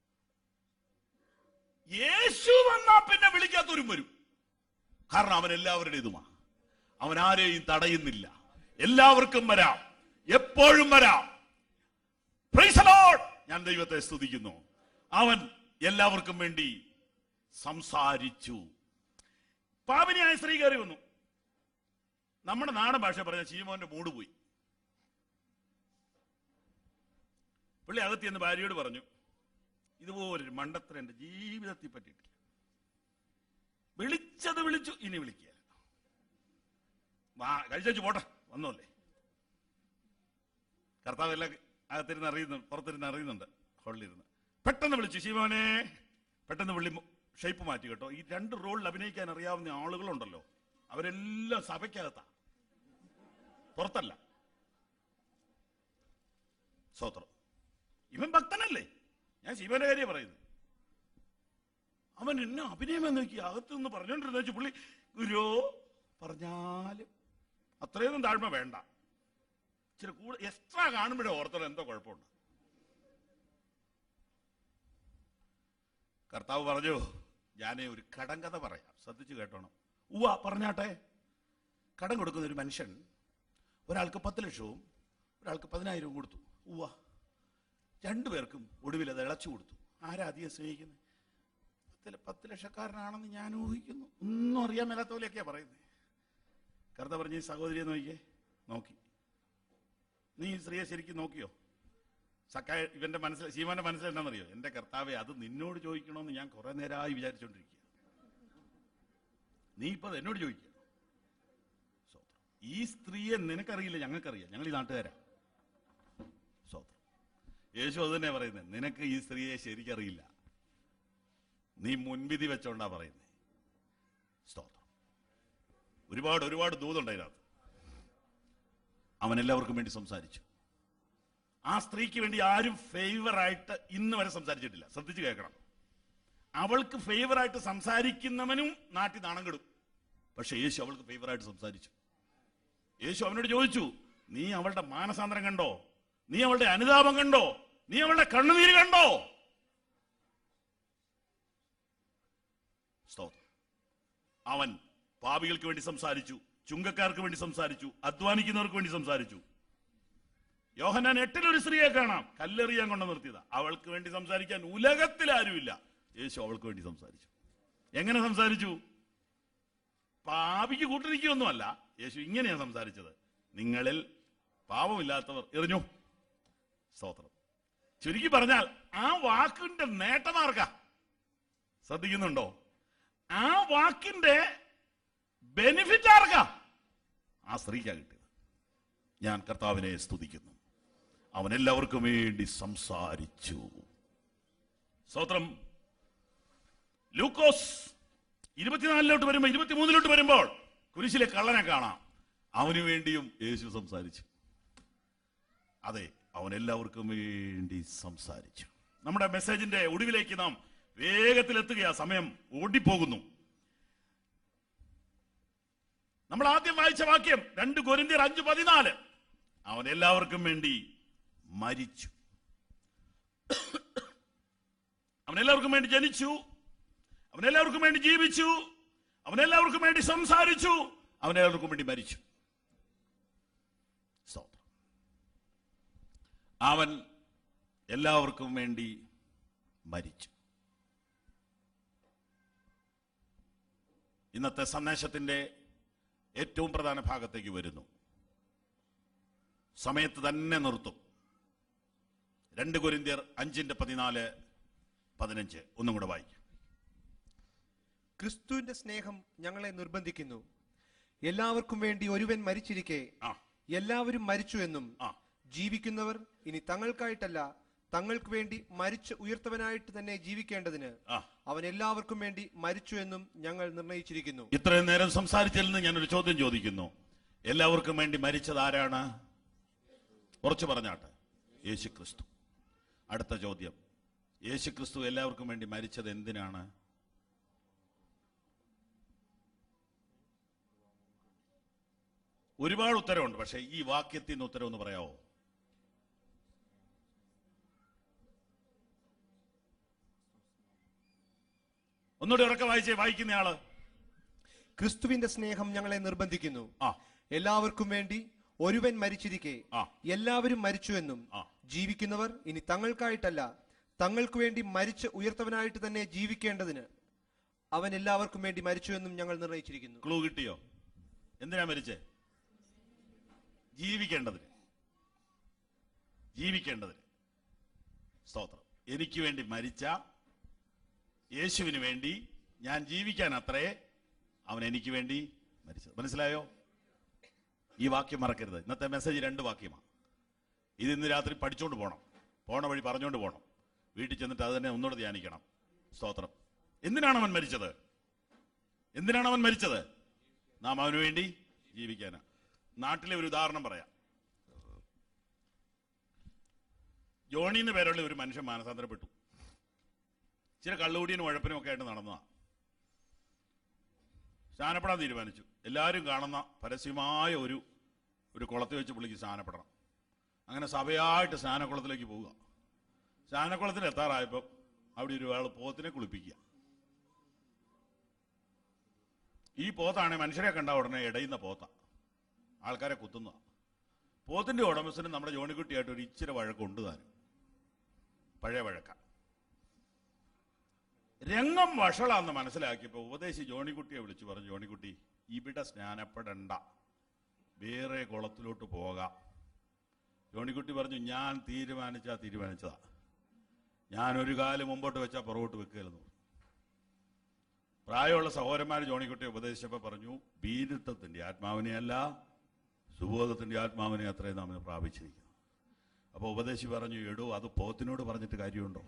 യേശു വന്നാ പിന്നെ വിളിക്കാത്തവരും വരും കാരണം അവൻ എല്ലാവരുടേതുമാ അവൻ ആരെയും തടയുന്നില്ല എല്ലാവർക്കും വരാം എപ്പോഴും വരാം Praise the Lord. ഞാൻ ദൈവത്തെ സ്തുതിക്കുന്നു അവൻ എല്ലാവർക്കും വേണ്ടി സംസാരിച്ചു പാപിനിയായ സ്ത്രീ കയറി വന്നു നമ്മുടെ നാടൻ ഭാഷ പറഞ്ഞ ചീമോന്റെ മൂട് പോയി പുള്ളി അകത്തി എന്ന് ഭാര്യയോട് പറഞ്ഞു ഇതുപോലൊരു മണ്ടത്തരം എന്റെ ജീവിതത്തിൽ പറ്റിയിട്ടില്ല വിളിച്ചത് വിളിച്ചു ഇനി വിളിക്കുക വാ കഴിച്ചു പോട്ടെ വന്നോല്ലേ കർത്താവ് എല്ലാം അകത്തിരുന്ന് അറിയുന്നു പുറത്തിരുന്ന് അറിയുന്നുണ്ട് ഹോളിലിരുന്ന് പെട്ടെന്ന് വിളിച്ചു ശിവനെ പെട്ടെന്ന് വിളി ഷേപ്പ് മാറ്റി കേട്ടോ ഈ രണ്ട് റോളിൽ അഭിനയിക്കാൻ അറിയാവുന്ന ആളുകളുണ്ടല്ലോ അവരെല്ലാം സഭയ്ക്കകത്താ പുറത്തല്ല സ്വത്രം ഇവൻ ഭക്തനല്ലേ ഞാൻ ശിവന്റെ കാര്യം പറയുന്നു അവൻ എന്നെ അഭിനയം എന്ന് നോക്കി അകത്ത് നിന്ന് പറഞ്ഞോണ്ടിരുന്ന വെച്ച് പുള്ളി ഗുരോ പറഞ്ഞാലും അത്രയൊന്നും താഴ്മ വേണ്ട ഇച്ചിരി കൂടെ എക്സ്ട്രാ കാണുമ്പോഴേ ഓർത്തണം എന്തോ കുഴപ്പമുണ്ട് കർത്താവ് പറഞ്ഞു ഞാനേ ഒരു കടങ്കഥ പറയാം ശ്രദ്ധിച്ചു കേട്ടോണം ഉവ്വ പറഞ്ഞാട്ടെ കടം കൊടുക്കുന്ന ഒരു മനുഷ്യൻ ഒരാൾക്ക് പത്ത് ലക്ഷവും ഒരാൾക്ക് പതിനായിരവും കൊടുത്തു ഉവ്വ രണ്ടുപേർക്കും ഒടുവിൽ അത് ഇളച്ചു കൊടുത്തു ആരാ അധികം സ്നേഹിക്കുന്നത് പത്ത് ല- പത്ത് ലക്ഷക്കാരനാണെന്ന് ഞാൻ ഊഹിക്കുന്നു ഒന്നും അറിയാൻ മേലാത്ത പോലെയൊക്കെയാ പറയുന്നത് കർത്ത പറഞ്ഞ ഈ സഹോദരിയെ നോക്കിയേ നോക്കി നീ ഈ സ്ത്രീയെ ശരിക്കും നോക്കിയോ സക്കായ ഇവന്റെ മനസ്സിൽ ശീമാന്റെ മനസ്സിൽ എന്താണെന്നറിയോ എന്റെ കർത്താവെ അത് നിന്നോട് ചോദിക്കണമെന്ന് ഞാൻ കുറെ നേരമായി വിചാരിച്ചോണ്ടിരിക്കുക നീ ഇപ്പൊ അത് എന്നോട് ചോദിക്കുക സ്തോത്രം. ഈ സ്ത്രീയെ നിനക്കറിയില്ല ഞങ്ങൾക്കറിയാം ഞങ്ങൾ ഈ നാട്ടുകാരാ സ്തോത്രം യേശു അത് തന്നെ പറയുന്നത് നിനക്ക് ഈ സ്ത്രീയെ ശരിക്കറിയില്ല നീ മുൻവിധി വെച്ചോണ്ടാ പറയുന്നത് സ്തോത്രം ഒരുപാട് ഒരുപാട് ദൂതുണ്ട് അതിനകത്ത് അവൻ എല്ലാവർക്കും വേണ്ടി സംസാരിച്ചു ആ സ്ത്രീക്ക് വേണ്ടി ആരും ഫേവറായിട്ട് ഇന്ന് വരെ സംസാരിച്ചിട്ടില്ല ശ്രദ്ധിച്ചു കേൾക്കണം അവൾക്ക് ഫേവറായിട്ട് സംസാരിക്കുന്നവനും നാട്ടിൽ നാണം കെടും പക്ഷെ യേശു അവൾക്ക് ഫേവറായിട്ട് സംസാരിച്ചു യേശു അവനോട് ചോദിച്ചു നീ അവളുടെ മാനസാന്തരം കണ്ടോ നീ അവളുടെ അനുതാപം കണ്ടോ നീ അവളുടെ കണ്ണുനീര് കണ്ടോ സ്തോത്രം അവൻ പാപികൾക്ക് വേണ്ടി സംസാരിച്ചു ചുങ്കക്കാർക്ക് വേണ്ടി സംസാരിച്ചു അധ്വാനിക്കുന്നവർക്ക് വേണ്ടി സംസാരിച്ചു യോഹനാൻ എട്ടിലൊരു സ്ത്രീയെ കാണാം കല്ലെറിയാൻ കൊണ്ട് നിർത്തിയതാ അവൾക്ക് വേണ്ടി സംസാരിക്കാൻ ഉലകത്തിൽ ആരുമില്ല യേശു അവൾക്ക് വേണ്ടി സംസാരിച്ചു എങ്ങനെ സംസാരിച്ചു പാപിക്ക് കൂട്ടിരിക്കുകയൊന്നുമല്ല യേശു ഇങ്ങനെയാണ് സംസാരിച്ചത് നിങ്ങളിൽ പാപമില്ലാത്തവർ എറിഞ്ഞു സ്തോത്രം ചുരുക്കി പറഞ്ഞാൽ ആ വാക്കിന്റെ നേട്ടമാർക്ക ശ്രദ്ധിക്കുന്നുണ്ടോ ആ വാക്കിന്റെ ബെനിഫിറ്റ് ആർക്കാ ആ സ്ത്രീക്കാ കിട്ടിയത് ഞാൻ കർത്താവിനെ സ്തുതിക്കുന്നു അവൻ എല്ലാവർക്കും വേണ്ടി സംസാരിച്ചു സ്തോത്രം ലൂക്കോസ് ഇരുപത്തിനാലിലോട്ട് വരുമ്പോൾ ഇരുപത്തിമൂന്നിലോട്ട് വരുമ്പോൾ കുരിശിലെ കള്ളനെ കാണാം അവന് വേണ്ടിയും യേശു സംസാരിച്ചു അതെ അവൻ എല്ലാവർക്കും വേണ്ടി സംസാരിച്ചു നമ്മുടെ മെസ്സേജിന്റെ ഒടുവിലേക്ക് നാം വേഗത്തിൽ എത്തുകയാ സമയം ഓടിപ്പോകുന്നു നമ്മൾ ആദ്യം വായിച്ച വാക്യം രണ്ട് കൊരിന്തിയർ അഞ്ച് പതിനാല് അവൻ എല്ലാവർക്കും വേണ്ടി മരിച്ചു അവൻ എല്ലാവർക്കും വേണ്ടി ജനിച്ചു അവൻ എല്ലാവർക്കും വേണ്ടി ജീവിച്ചു അവൻ എല്ലാവർക്കും വേണ്ടി സംസാരിച്ചു അവൻ എല്ലാവർക്കും വേണ്ടി മരിച്ചു സ്തോത്രം അവൻ എല്ലാവർക്കും വേണ്ടി മരിച്ചു ഇന്നത്തെ സന്ദേശത്തിന്റെ ഏറ്റവും പ്രധാന ഭാഗത്തേക്ക് വരുന്നു സമയത്ത് തന്നെ നിർത്തും രണ്ട് കൊരിന്തിയർ അഞ്ചിന്റെ പതിനാല് പതിനഞ്ച് ഒന്നും കൂടെ വായിക്കാം ക്രിസ്തുവിന്റെ സ്നേഹം ഞങ്ങളെ നിർബന്ധിക്കുന്നു എല്ലാവർക്കും വേണ്ടി ഒരുവൻ മരിച്ചിരിക്കെ ആ എല്ലാവരും മരിച്ചു എന്നും ആ ജീവിക്കുന്നവർ ഇനി തങ്ങൾക്കായിട്ടല്ല തങ്ങൾക്ക് വേണ്ടി മരിച്ച് ഉയർത്തവനായിട്ട് തന്നെ ജീവിക്കേണ്ടതിന് ആ അവൻ എല്ലാവർക്കും വേണ്ടി മരിച്ചു എന്നും ഞങ്ങൾ നിർണയിച്ചിരിക്കുന്നു ഇത്രയും നേരം സംസാരിച്ചതിൽ നിന്ന് ഞാനൊരു ചോദ്യം ചോദിക്കുന്നു എല്ലാവർക്കും വേണ്ടി മരിച്ചത് ആരാണ് കുറച്ച് പറഞ്ഞാട്ടെ യേശു ക്രിസ്തു അടുത്ത ചോദ്യം യേശു ക്രിസ്തു എല്ലാവർക്കും വേണ്ടി മരിച്ചത് എന്തിനാണ് ഒരുപാട് ഉത്തരവുണ്ട് പക്ഷെ ഈ വാക്യത്തിൽ നിന്ന് ഉത്തരം ഒന്ന് പറയാവോ ഒന്നുകൂടി ഉറക്കെ വായിച്ചേ വായിക്കുന്നയാള് ക്രിസ്തുവിന്റെ സ്നേഹം ഞങ്ങളെ നിർബന്ധിക്കുന്നു ആ എല്ലാവർക്കും വേണ്ടി ഒരുവൻ മരിച്ചിരിക്കെ ആ. എല്ലാവരും മരിച്ചു എന്നും ആ. ജീവിക്കുന്നവർ ഇനി തങ്ങൾക്കായിട്ടല്ല തങ്ങൾക്ക് വേണ്ടി മരിച്ച് ഉയർത്തവനായിട്ട് തന്നെ ജീവിക്കേണ്ടതിന് അവൻ എല്ലാവർക്കും വേണ്ടി മരിച്ചുവെന്നും ഞങ്ങൾ നിർണയിച്ചിരിക്കുന്നു ക്ലൂ കിട്ടിയോ എന്തിനാ മരിച്ചേ ജീവിക്കേണ്ടതിന് ജീവിക്കേണ്ടതിന് സ്തോത്രം എനിക്ക് വേണ്ടി മരിച്ച യേശുവിന് വേണ്ടി ഞാൻ ജീവിക്കാൻ അത്രേ അവൻ എനിക്ക് വേണ്ടി മരിച്ചത് മനസ്സിലായോ ഈ വാക്യം മറക്കരുത് ഇന്നത്തെ മെസ്സേജ് രണ്ട് വാക്യമാണ് ഇത് ഇന്ന് രാത്രി പഠിച്ചുകൊണ്ട് പോകണം പോണ വഴി പറഞ്ഞുകൊണ്ട് പോകണം വീട്ടിൽ ചെന്നിട്ട് അത് തന്നെ ഒന്നുകൂടെ ധ്യാനിക്കണം സ്തോത്രം എന്തിനാണ് അവൻ മരിച്ചത് എന്തിനാണ് അവൻ മരിച്ചത് നാം അവന് വേണ്ടി ജീവിക്കാനാ നാട്ടിലെ ഒരു ഉദാഹരണം പറയാം ജോണി എന്ന് പേരുള്ള ഒരു മനുഷ്യൻ മാനസാന്തരപ്പെട്ടു ചില കള്ളുകൂടിയനും ഉഴപ്പനും ഒക്കെ ആയിട്ട് നടന്നതാ സ്നാനപ്പെടാൻ തീരുമാനിച്ചു എല്ലാവരും കാണുന്ന പരസ്യമായ ഒരു ഒരു കുളത്തിൽ വെച്ച് പുള്ളിക്ക് സ്നാനപ്പെടണം അങ്ങനെ സഭയായിട്ട് സ്നാനക്കുളത്തിലേക്ക് പോവുക സ്നാനക്കുളത്തിൽ എത്താറായപ്പോൾ അവിടെ ഒരു ആൾ പോത്തിനെ കുളിപ്പിക്കുക ഈ പോത്താണ് മനുഷ്യരെ കണ്ട ഉടനെ ഇടയുന്ന പോത്ത ആൾക്കാരെ കുത്തുന്ന പോത്തിന്റെ ഉടമസ്ഥന് നമ്മുടെ ജോണിക്കുട്ടിയായിട്ട് ഒരു ഇച്ചിരി വഴക്കുണ്ട് താനും പഴയ വഴക്ക രംഗം വഷളാന്ന് മനസ്സിലാക്കിയപ്പോ ഉപദേശി ജോണിക്കുട്ടിയെ വിളിച്ചു പറഞ്ഞു ജോണിക്കുട്ടി ഇവിടെ സ്നാനപ്പെടണ്ട വേറെ കുളത്തിലോട്ട് പോകാം ജോണിക്കുട്ടി പറഞ്ഞു ഞാൻ തീരുമാനിച്ചാ തീരുമാനിച്ചതാ ഞാൻ ഒരു കാലം മുമ്പോട്ട് വെച്ചാ പുറകോട്ട് വെക്കുകയായിരുന്നു പ്രായമുള്ള സഹോദരന്മാർ ജോണിക്കുട്ടിയെ ഉപദേശിച്ചപ്പോൾ പറഞ്ഞു ഭീരുത്വത്തിന്റെ ആത്മാവിനെയല്ല സുബോധത്തിന്റെ ആത്മാവിനെ അത്രയും നാം ഇന്ന് പ്രാപിച്ചിരിക്കുന്നു അപ്പൊ ഉപദേശി പറഞ്ഞു എടോ അത് പോത്തിനോട് പറഞ്ഞിട്ട് കാര്യമുണ്ടോ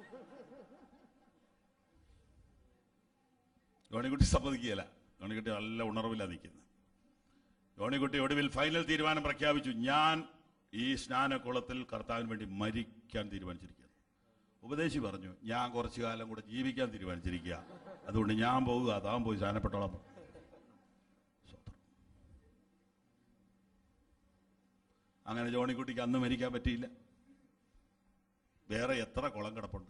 ജോണിക്കുട്ടി സമ്മതിക്കുകയല്ല ജോണിക്കുട്ടി നല്ല ഉണർവില്ല നിൽക്കുന്നത് ജോണിക്കുട്ടി ഒടുവിൽ ഫൈനൽ തീരുമാനം പ്രഖ്യാപിച്ചു ഞാൻ ഈ സ്നാനക്കുളത്തിൽ കർത്താവിന് വേണ്ടി മരിക്കാൻ തീരുമാനിച്ചിരിക്കുന്നു ഉപദേശി പറഞ്ഞു ഞാൻ കുറച്ചു കാലം കൂടെ ജീവിക്കാൻ തീരുമാനിച്ചിരിക്കുക അതുകൊണ്ട് ഞാൻ പോവുക താൻ പോയി സ്നാനപ്പെട്ടോളാം പറഞ്ഞു. സ്വത്രം. അങ്ങനെ ജോണിക്കുട്ടിക്ക് അന്ന് മരിക്കാൻ പറ്റിയില്ല വേറെ എത്ര കുളം കിടപ്പുണ്ട്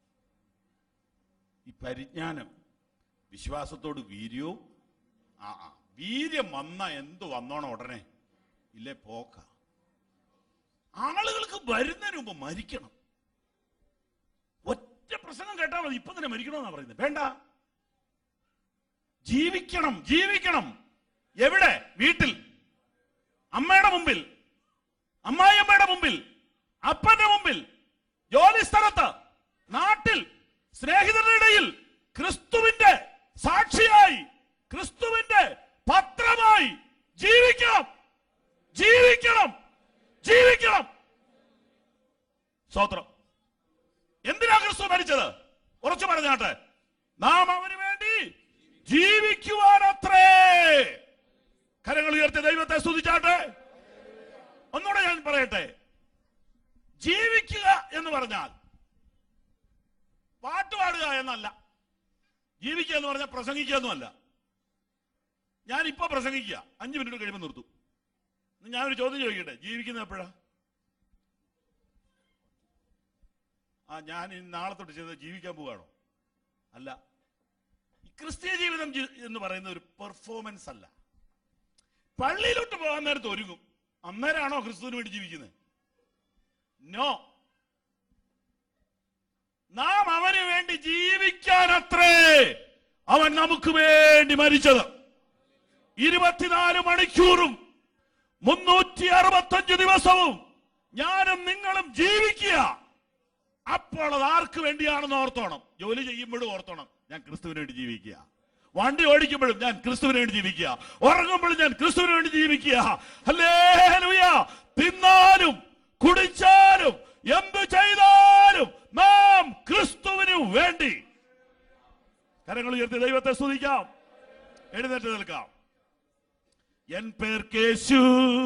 ഈ പരിജ്ഞാനം വിശ്വാസത്തോട് വീര്യവും ആ ആ വീര്യം വന്ന എന്ത് വന്നോണം ഉടനെ ഇല്ലേ പോക്ക ആളുകൾക്ക് വരുന്നതിന് മുമ്പ് മരിക്കണം ഒറ്റ പ്രസംഗം കേട്ടാൽ മതി ഇപ്പൊ തന്നെ മരിക്കണമെന്നാ പറയുന്നത് വേണ്ട ജീവിക്കണം ജീവിക്കണം എവിടെ വീട്ടിൽ അമ്മയുടെ മുമ്പിൽ അമ്മായിയമ്മയുടെ മുമ്പിൽ അപ്പന്റെ മുമ്പിൽ ജോലി സ്ഥലത്ത് നാട്ടിൽ സ്നേഹിതരുടെ ഇടയിൽ ക്രിസ്തുവിന്റെ സാക്ഷിയായി ക്രിസ്തുവിന്റെ പത്രമായി ജീവിക്കണം ജീവിക്കണം ജീവിക്കണം സ്വത്രം എന്തിനാ ക്രിസ്തു മരിച്ചത് ഉറച്ചു പറഞ്ഞാട്ടെ നാം അവന് വേണ്ടി ജീവിക്കുവാനത്രേ കരങ്ങൾ ഉയർത്തി ദൈവത്തെ സ്തുതിച്ചാട്ടെ ഒന്നുകൂടെ ഞാൻ പറയട്ടെ ജീവിക്കുക എന്ന് പറഞ്ഞാൽ പാട്ട് പാടുക എന്നല്ല ജീവിക്കുക എന്ന് പറഞ്ഞാൽ പ്രസംഗിക്കുക എന്നുമല്ല ഞാൻ ഇപ്പൊ പ്രസംഗിക്കുക അഞ്ചു മിനിറ്റ് കഴിയുമ്പോൾ നിർത്തും ഇന്ന് ഞാനൊരു ചോദ്യം ചോദിക്കട്ടെ ജീവിക്കുന്നത് എപ്പോഴാ ആ ഞാൻ ഇനി നാളെ തൊട്ട് ചെയ്ത് ജീവിക്കാൻ പോവുകയാണോ അല്ല ഈ ക്രിസ്തീയ ജീവിതം ജി- എന്ന് പറയുന്ന ഒരു പെർഫോമൻസ് അല്ല പള്ളിയിലോട്ട് പോകാൻ നേരത്ത് ഒരുങ്ങും അന്നേരമാണോ ക്രിസ്തുവിന് വേണ്ടി ജീവിക്കുന്നത് നോ നാം അവന് വേണ്ടി ജീവിക്കാനത്രേ അവൻ നമുക്ക് വേണ്ടി മരിച്ചത് ഇരുപത്തിനാല് മണിക്കൂറും മുന്നൂറ്റി അറുപത്തഞ്ച് ദിവസവും ഞാനും നിങ്ങളും ജീവിക്കുക അപ്പോൾ അത് ആർക്ക് വേണ്ടിയാണെന്ന് ഓർത്തോണം ജോലി ചെയ്യുമ്പോഴും ഓർത്തോണം ഞാൻ ക്രിസ്തുവിന് വേണ്ടി ജീവിക്കുക വണ്ടി ഓടിക്കുമ്പോഴും ഞാൻ ക്രിസ്തുവിന് വേണ്ടി ജീവിക്കുക ഉറങ്ങുമ്പോഴും ഞാൻ ക്രിസ്തുവിന് വേണ്ടി ജീവിക്കുക ഹല്ലേലൂയ തിന്നാലും കുടിച്ചാലും എന്തു ചെയ്താലും നാം ക്രിസ്തുവിന് വേണ്ടി കരങ്ങൾ ഉയർത്തി ദൈവത്തെ സ്തുതിക്കാം എഴുന്നേറ്റ് നിൽക്കാം എൻ പേർ കേശു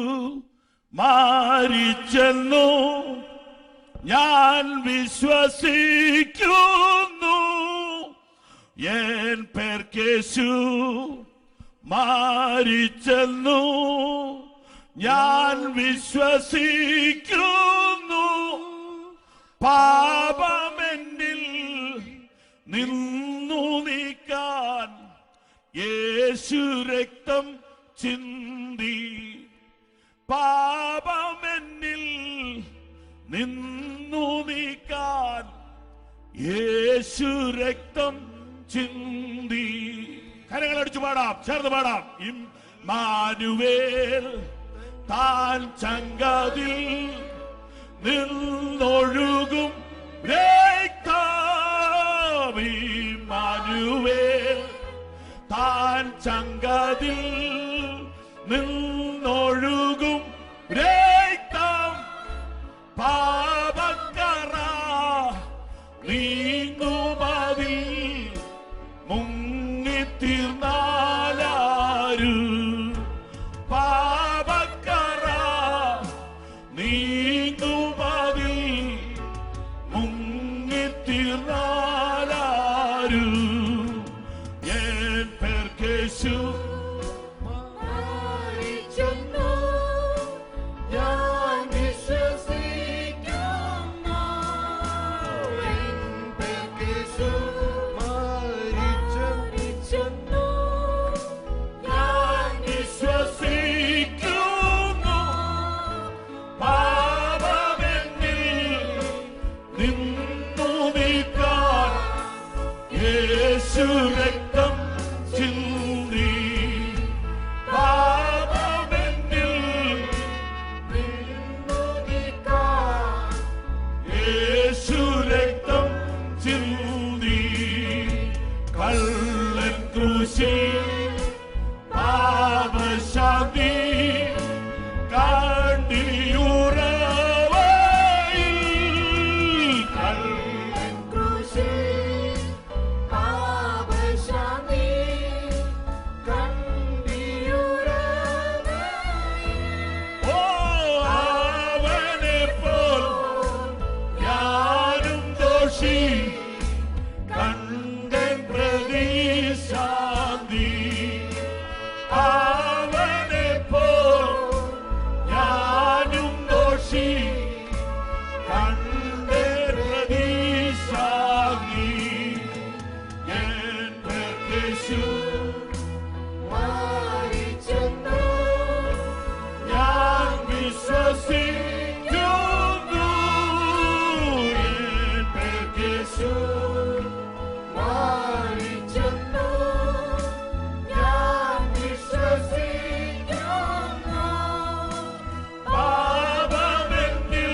മാരിച്ചെന്നു ഞാൻ വിശ്വസിക്കുന്നു എൻ പേർ കേശു മാരിച്ചെന്നു ഞാൻ വിശ്വസിക്കുന്നു പാപമെന്നിൽ നിന്നു നീക്കാൻ യേശു രക്തം ചിന്തി പാപമെന്നിൽ നിന്നു നീക്കാൻ യേശു രക്തം ചിന്തി കരങ്ങൾ അടിച്ചു പാടാം ചേർന്ന് പാടാം ഇമ്മാനുവേൽ താൻ ചങ്കതിൽ നിന്നൊഴുകും രക്തം ഇമ്മാനുവേൽ താൻ ചങ്കതിൽ നിന്നൊഴുകും രക്തം പാപക്കറ നീങ്ങുമതിൽ മുങ്ങിത്തീർന്നാലാരു പാപക്കറ നീങ്ങുമതിൽ മുങ്ങിത്തീർന്നാലാരു എൻ പേർക്കേശു മരിച്ചെന്നു ഞാൻ വിശ്വസിക്കുന്നു എൻ പേർക്കേശു മരിച്ചെന്നു ഞാൻ വിശ്വസിക്കുന്നു പാപമെന്നിൽ നിന്നു നീക്കാൻ യേശു രക്തം ചിന്തി പാപമെന്നിൽ നിന്നു നീക്കാൻ യേശു രക്തം ചിന്തി കള്ളൻ ക്രൂശിൽ പാപശാന്തി കണ്ടിയുറവയിൽ കള്ളൻ ക്രൂശിൽ പാപശാന്തി കണ്ടിയുറവയിൽ ഓ അവനെപ്പോൾ ഞാനും ദോഷി കണ്ടൻ പ്രതിശാന്തി അവനെപ്പോൾ ഞാനും ദോഷി കണ്ടൻ പ്രതിശാന്തി എന്റെ യേശു മരിച്ചെന്നു ഞാൻ വിശ്വസിക്കുന്നു എന്റെ യേശു മരിച്ചെന്നു ഞാൻ വിശ്വസിക്കുന്നു പാപമെന്നിൽ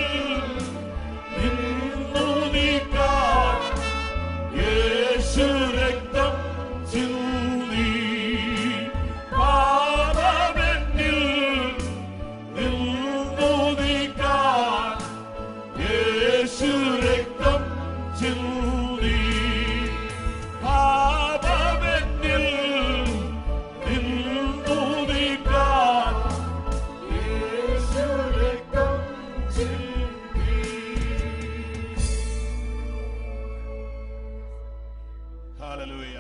നിന്നു നീക്കാൻ യേശു രക്തം ചിന്തി പാപമെന്നിൽ നിന്നു നീക്കാൻ യേശു രക്തം ചിന്തി പാപമെന്നിൽ നിന്നു നീക്കാൻ യേശു രക്തം ചിന്തി ഹല്ലേലൂയ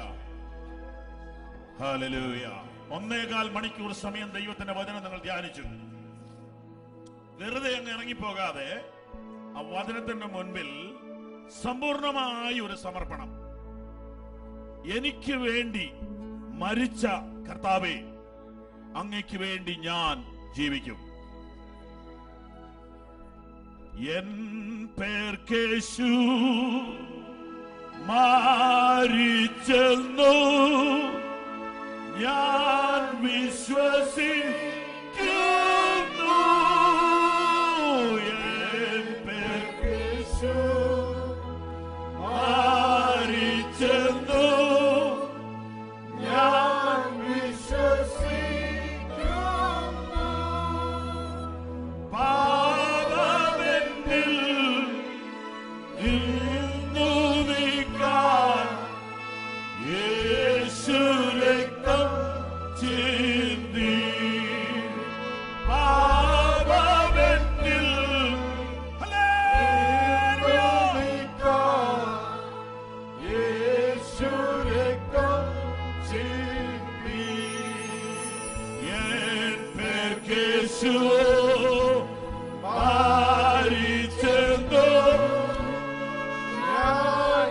ഹല്ലേലൂയ ഒന്നേകാൽ മണിക്കൂർ സമയം ദൈവത്തിന്റെ വചനം നിങ്ങൾ ധ്യാനിച്ചു വെറുതെ അങ്ങ് ഇറങ്ങിപ്പോകാതെ ആ വചനത്തിന്റെ മുൻപിൽ സമ്പൂർണമായ ഒരു സമർപ്പണം എനിക്ക് വേണ്ടി മരിച്ച കർത്താവെ അങ്ങയ്ക്ക് വേണ്ടി ഞാൻ ജീവിക്കും എൻ പേർ കേശു മാരിച്ചെന്നു ഞാൻ വിശ്വസിക്കുന്നു എൻ പേർ കേശു മാരിച്ചെന്നു ഞാൻ വിശ്വസിക്കുന്നു പാപമെന്നിൽ നിന്നു നീക്കാൻ യേശു രക്തം ചിന്തി പാപമെന്നിൽ ഹല്ലേലൂയ. യേശു രക്തം ചിന്തി എൻ പേർക്കേശു മാരിച്ചെന്നു ഞാൻ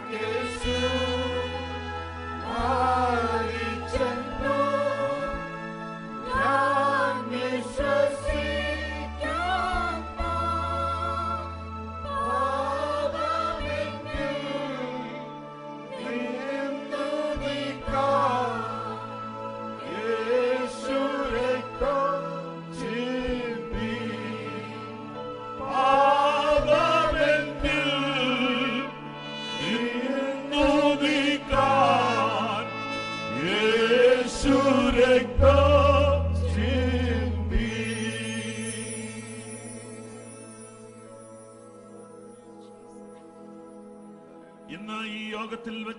വിശ്വസിക്കുന്നു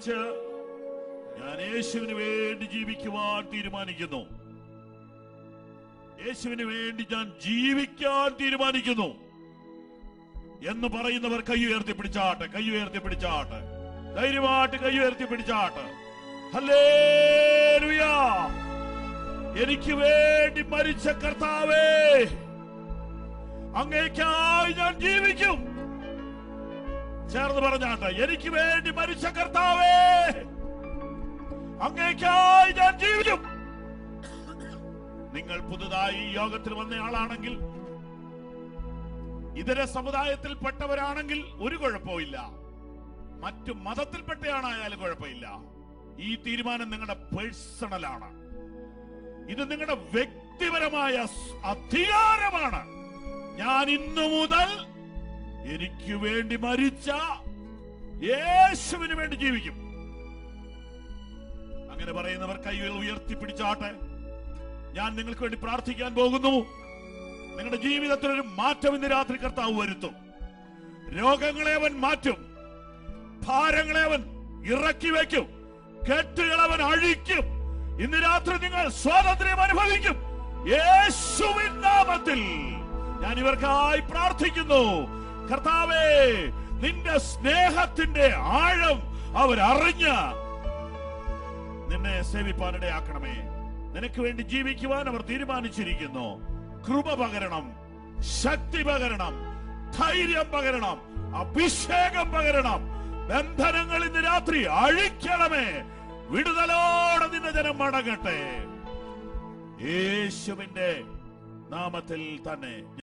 മരിച്ച് ഞാൻ യേശുവിന് വേണ്ടി ജീവിക്കുവാൻ തീരുമാനിക്കുന്നു യേശുവിന് വേണ്ടി ഞാൻ ജീവിക്കാൻ തീരുമാനിക്കുന്നു എന്ന് പറയുന്നവർ കൈ ഉയർത്തി പിടിച്ചാട്ടെ കൈ ഉയർത്തി പിടിച്ചാട്ടെ ധൈര്യമായിട്ട് കൈ ഉയർത്തി പിടിച്ചാട്ടെ ഹല്ലേലൂയ എനിക്ക് വേണ്ടി മരിച്ച കർത്താവേ അങ്ങേക്കായി ഞാൻ ജീവിക്കും ചേർന്ന് പറഞ്ഞാട്ടെ എനിക്ക് വേണ്ടി മരിച്ച കർത്താവേ അങ്ങേക്കായി ഞാൻ ജീവിക്കും നിങ്ങൾ പുതുതായി ഈ യോഗത്തിൽ വന്ന ആളാണെങ്കിൽ ഇതര സമുദായത്തിൽപ്പെട്ടവരാണെങ്കിൽ ഒരു കുഴപ്പമില്ല മറ്റു മതത്തിൽപ്പെട്ടയാണായാലും കുഴപ്പമില്ല ഈ തീരുമാനം നിങ്ങളുടെ പേഴ്സണലാണ് ഇത് നിങ്ങളുടെ വ്യക്തിപരമായ സ് അധികാരമാണ് ഞാൻ ഇന്നു മുതൽ എനിക്ക് വേണ്ടി മരിച്ച യേശുവിന് വേണ്ടി ജീവിക്കും അങ്ങനെ പറയുന്നവർ കൈകൾ ഉയർത്തിപ്പിടിച്ചാട്ടെ ഞാൻ നിങ്ങൾക്ക് വേണ്ടി പ്രാർത്ഥിക്കാൻ പോകുന്നു നിങ്ങളുടെ ജീവിതത്തിൽ ഒരു മാറ്റം ഇന്ന് രാത്രി കർത്താവ് വരുത്തും രോഗങ്ങളെ അവൻ മാറ്റും ഭാരങ്ങളെ അവൻ ഇറക്കി വെക്കും കെട്ടുകൾ അവൻ അഴിക്കും ഇന്ന് രാത്രി നിങ്ങൾ സ്വാതന്ത്ര്യം അനുഭവിക്കും യേശുവിൻ നാമത്തിൽ ഞാൻ ഇവർക്കായി പ്രാർത്ഥിക്കുന്നു കർത്താവേ നിന്റെ സ്നേഹത്തിന്റെ ആഴം അവരറിഞ്ഞ് നിന്നെ സേവിപ്പാനിടയാക്കണമേ നിനക്ക് വേണ്ടി ജീവിക്കുവാൻ അവർ തീരുമാനിച്ചിരിക്കുന്നു കൃപ പകരണം ശക്തി പകരണം ധൈര്യം പകരണം അഭിഷേകം പകരണം ബന്ധനങ്ങൾ ഇന്ന് രാത്രി അഴിക്കണമേ വിടുതലോടെ നിന്റെ ജനം മടങ്ങട്ടെ യേശുവിന്റെ നാമത്തിൽ തന്നെ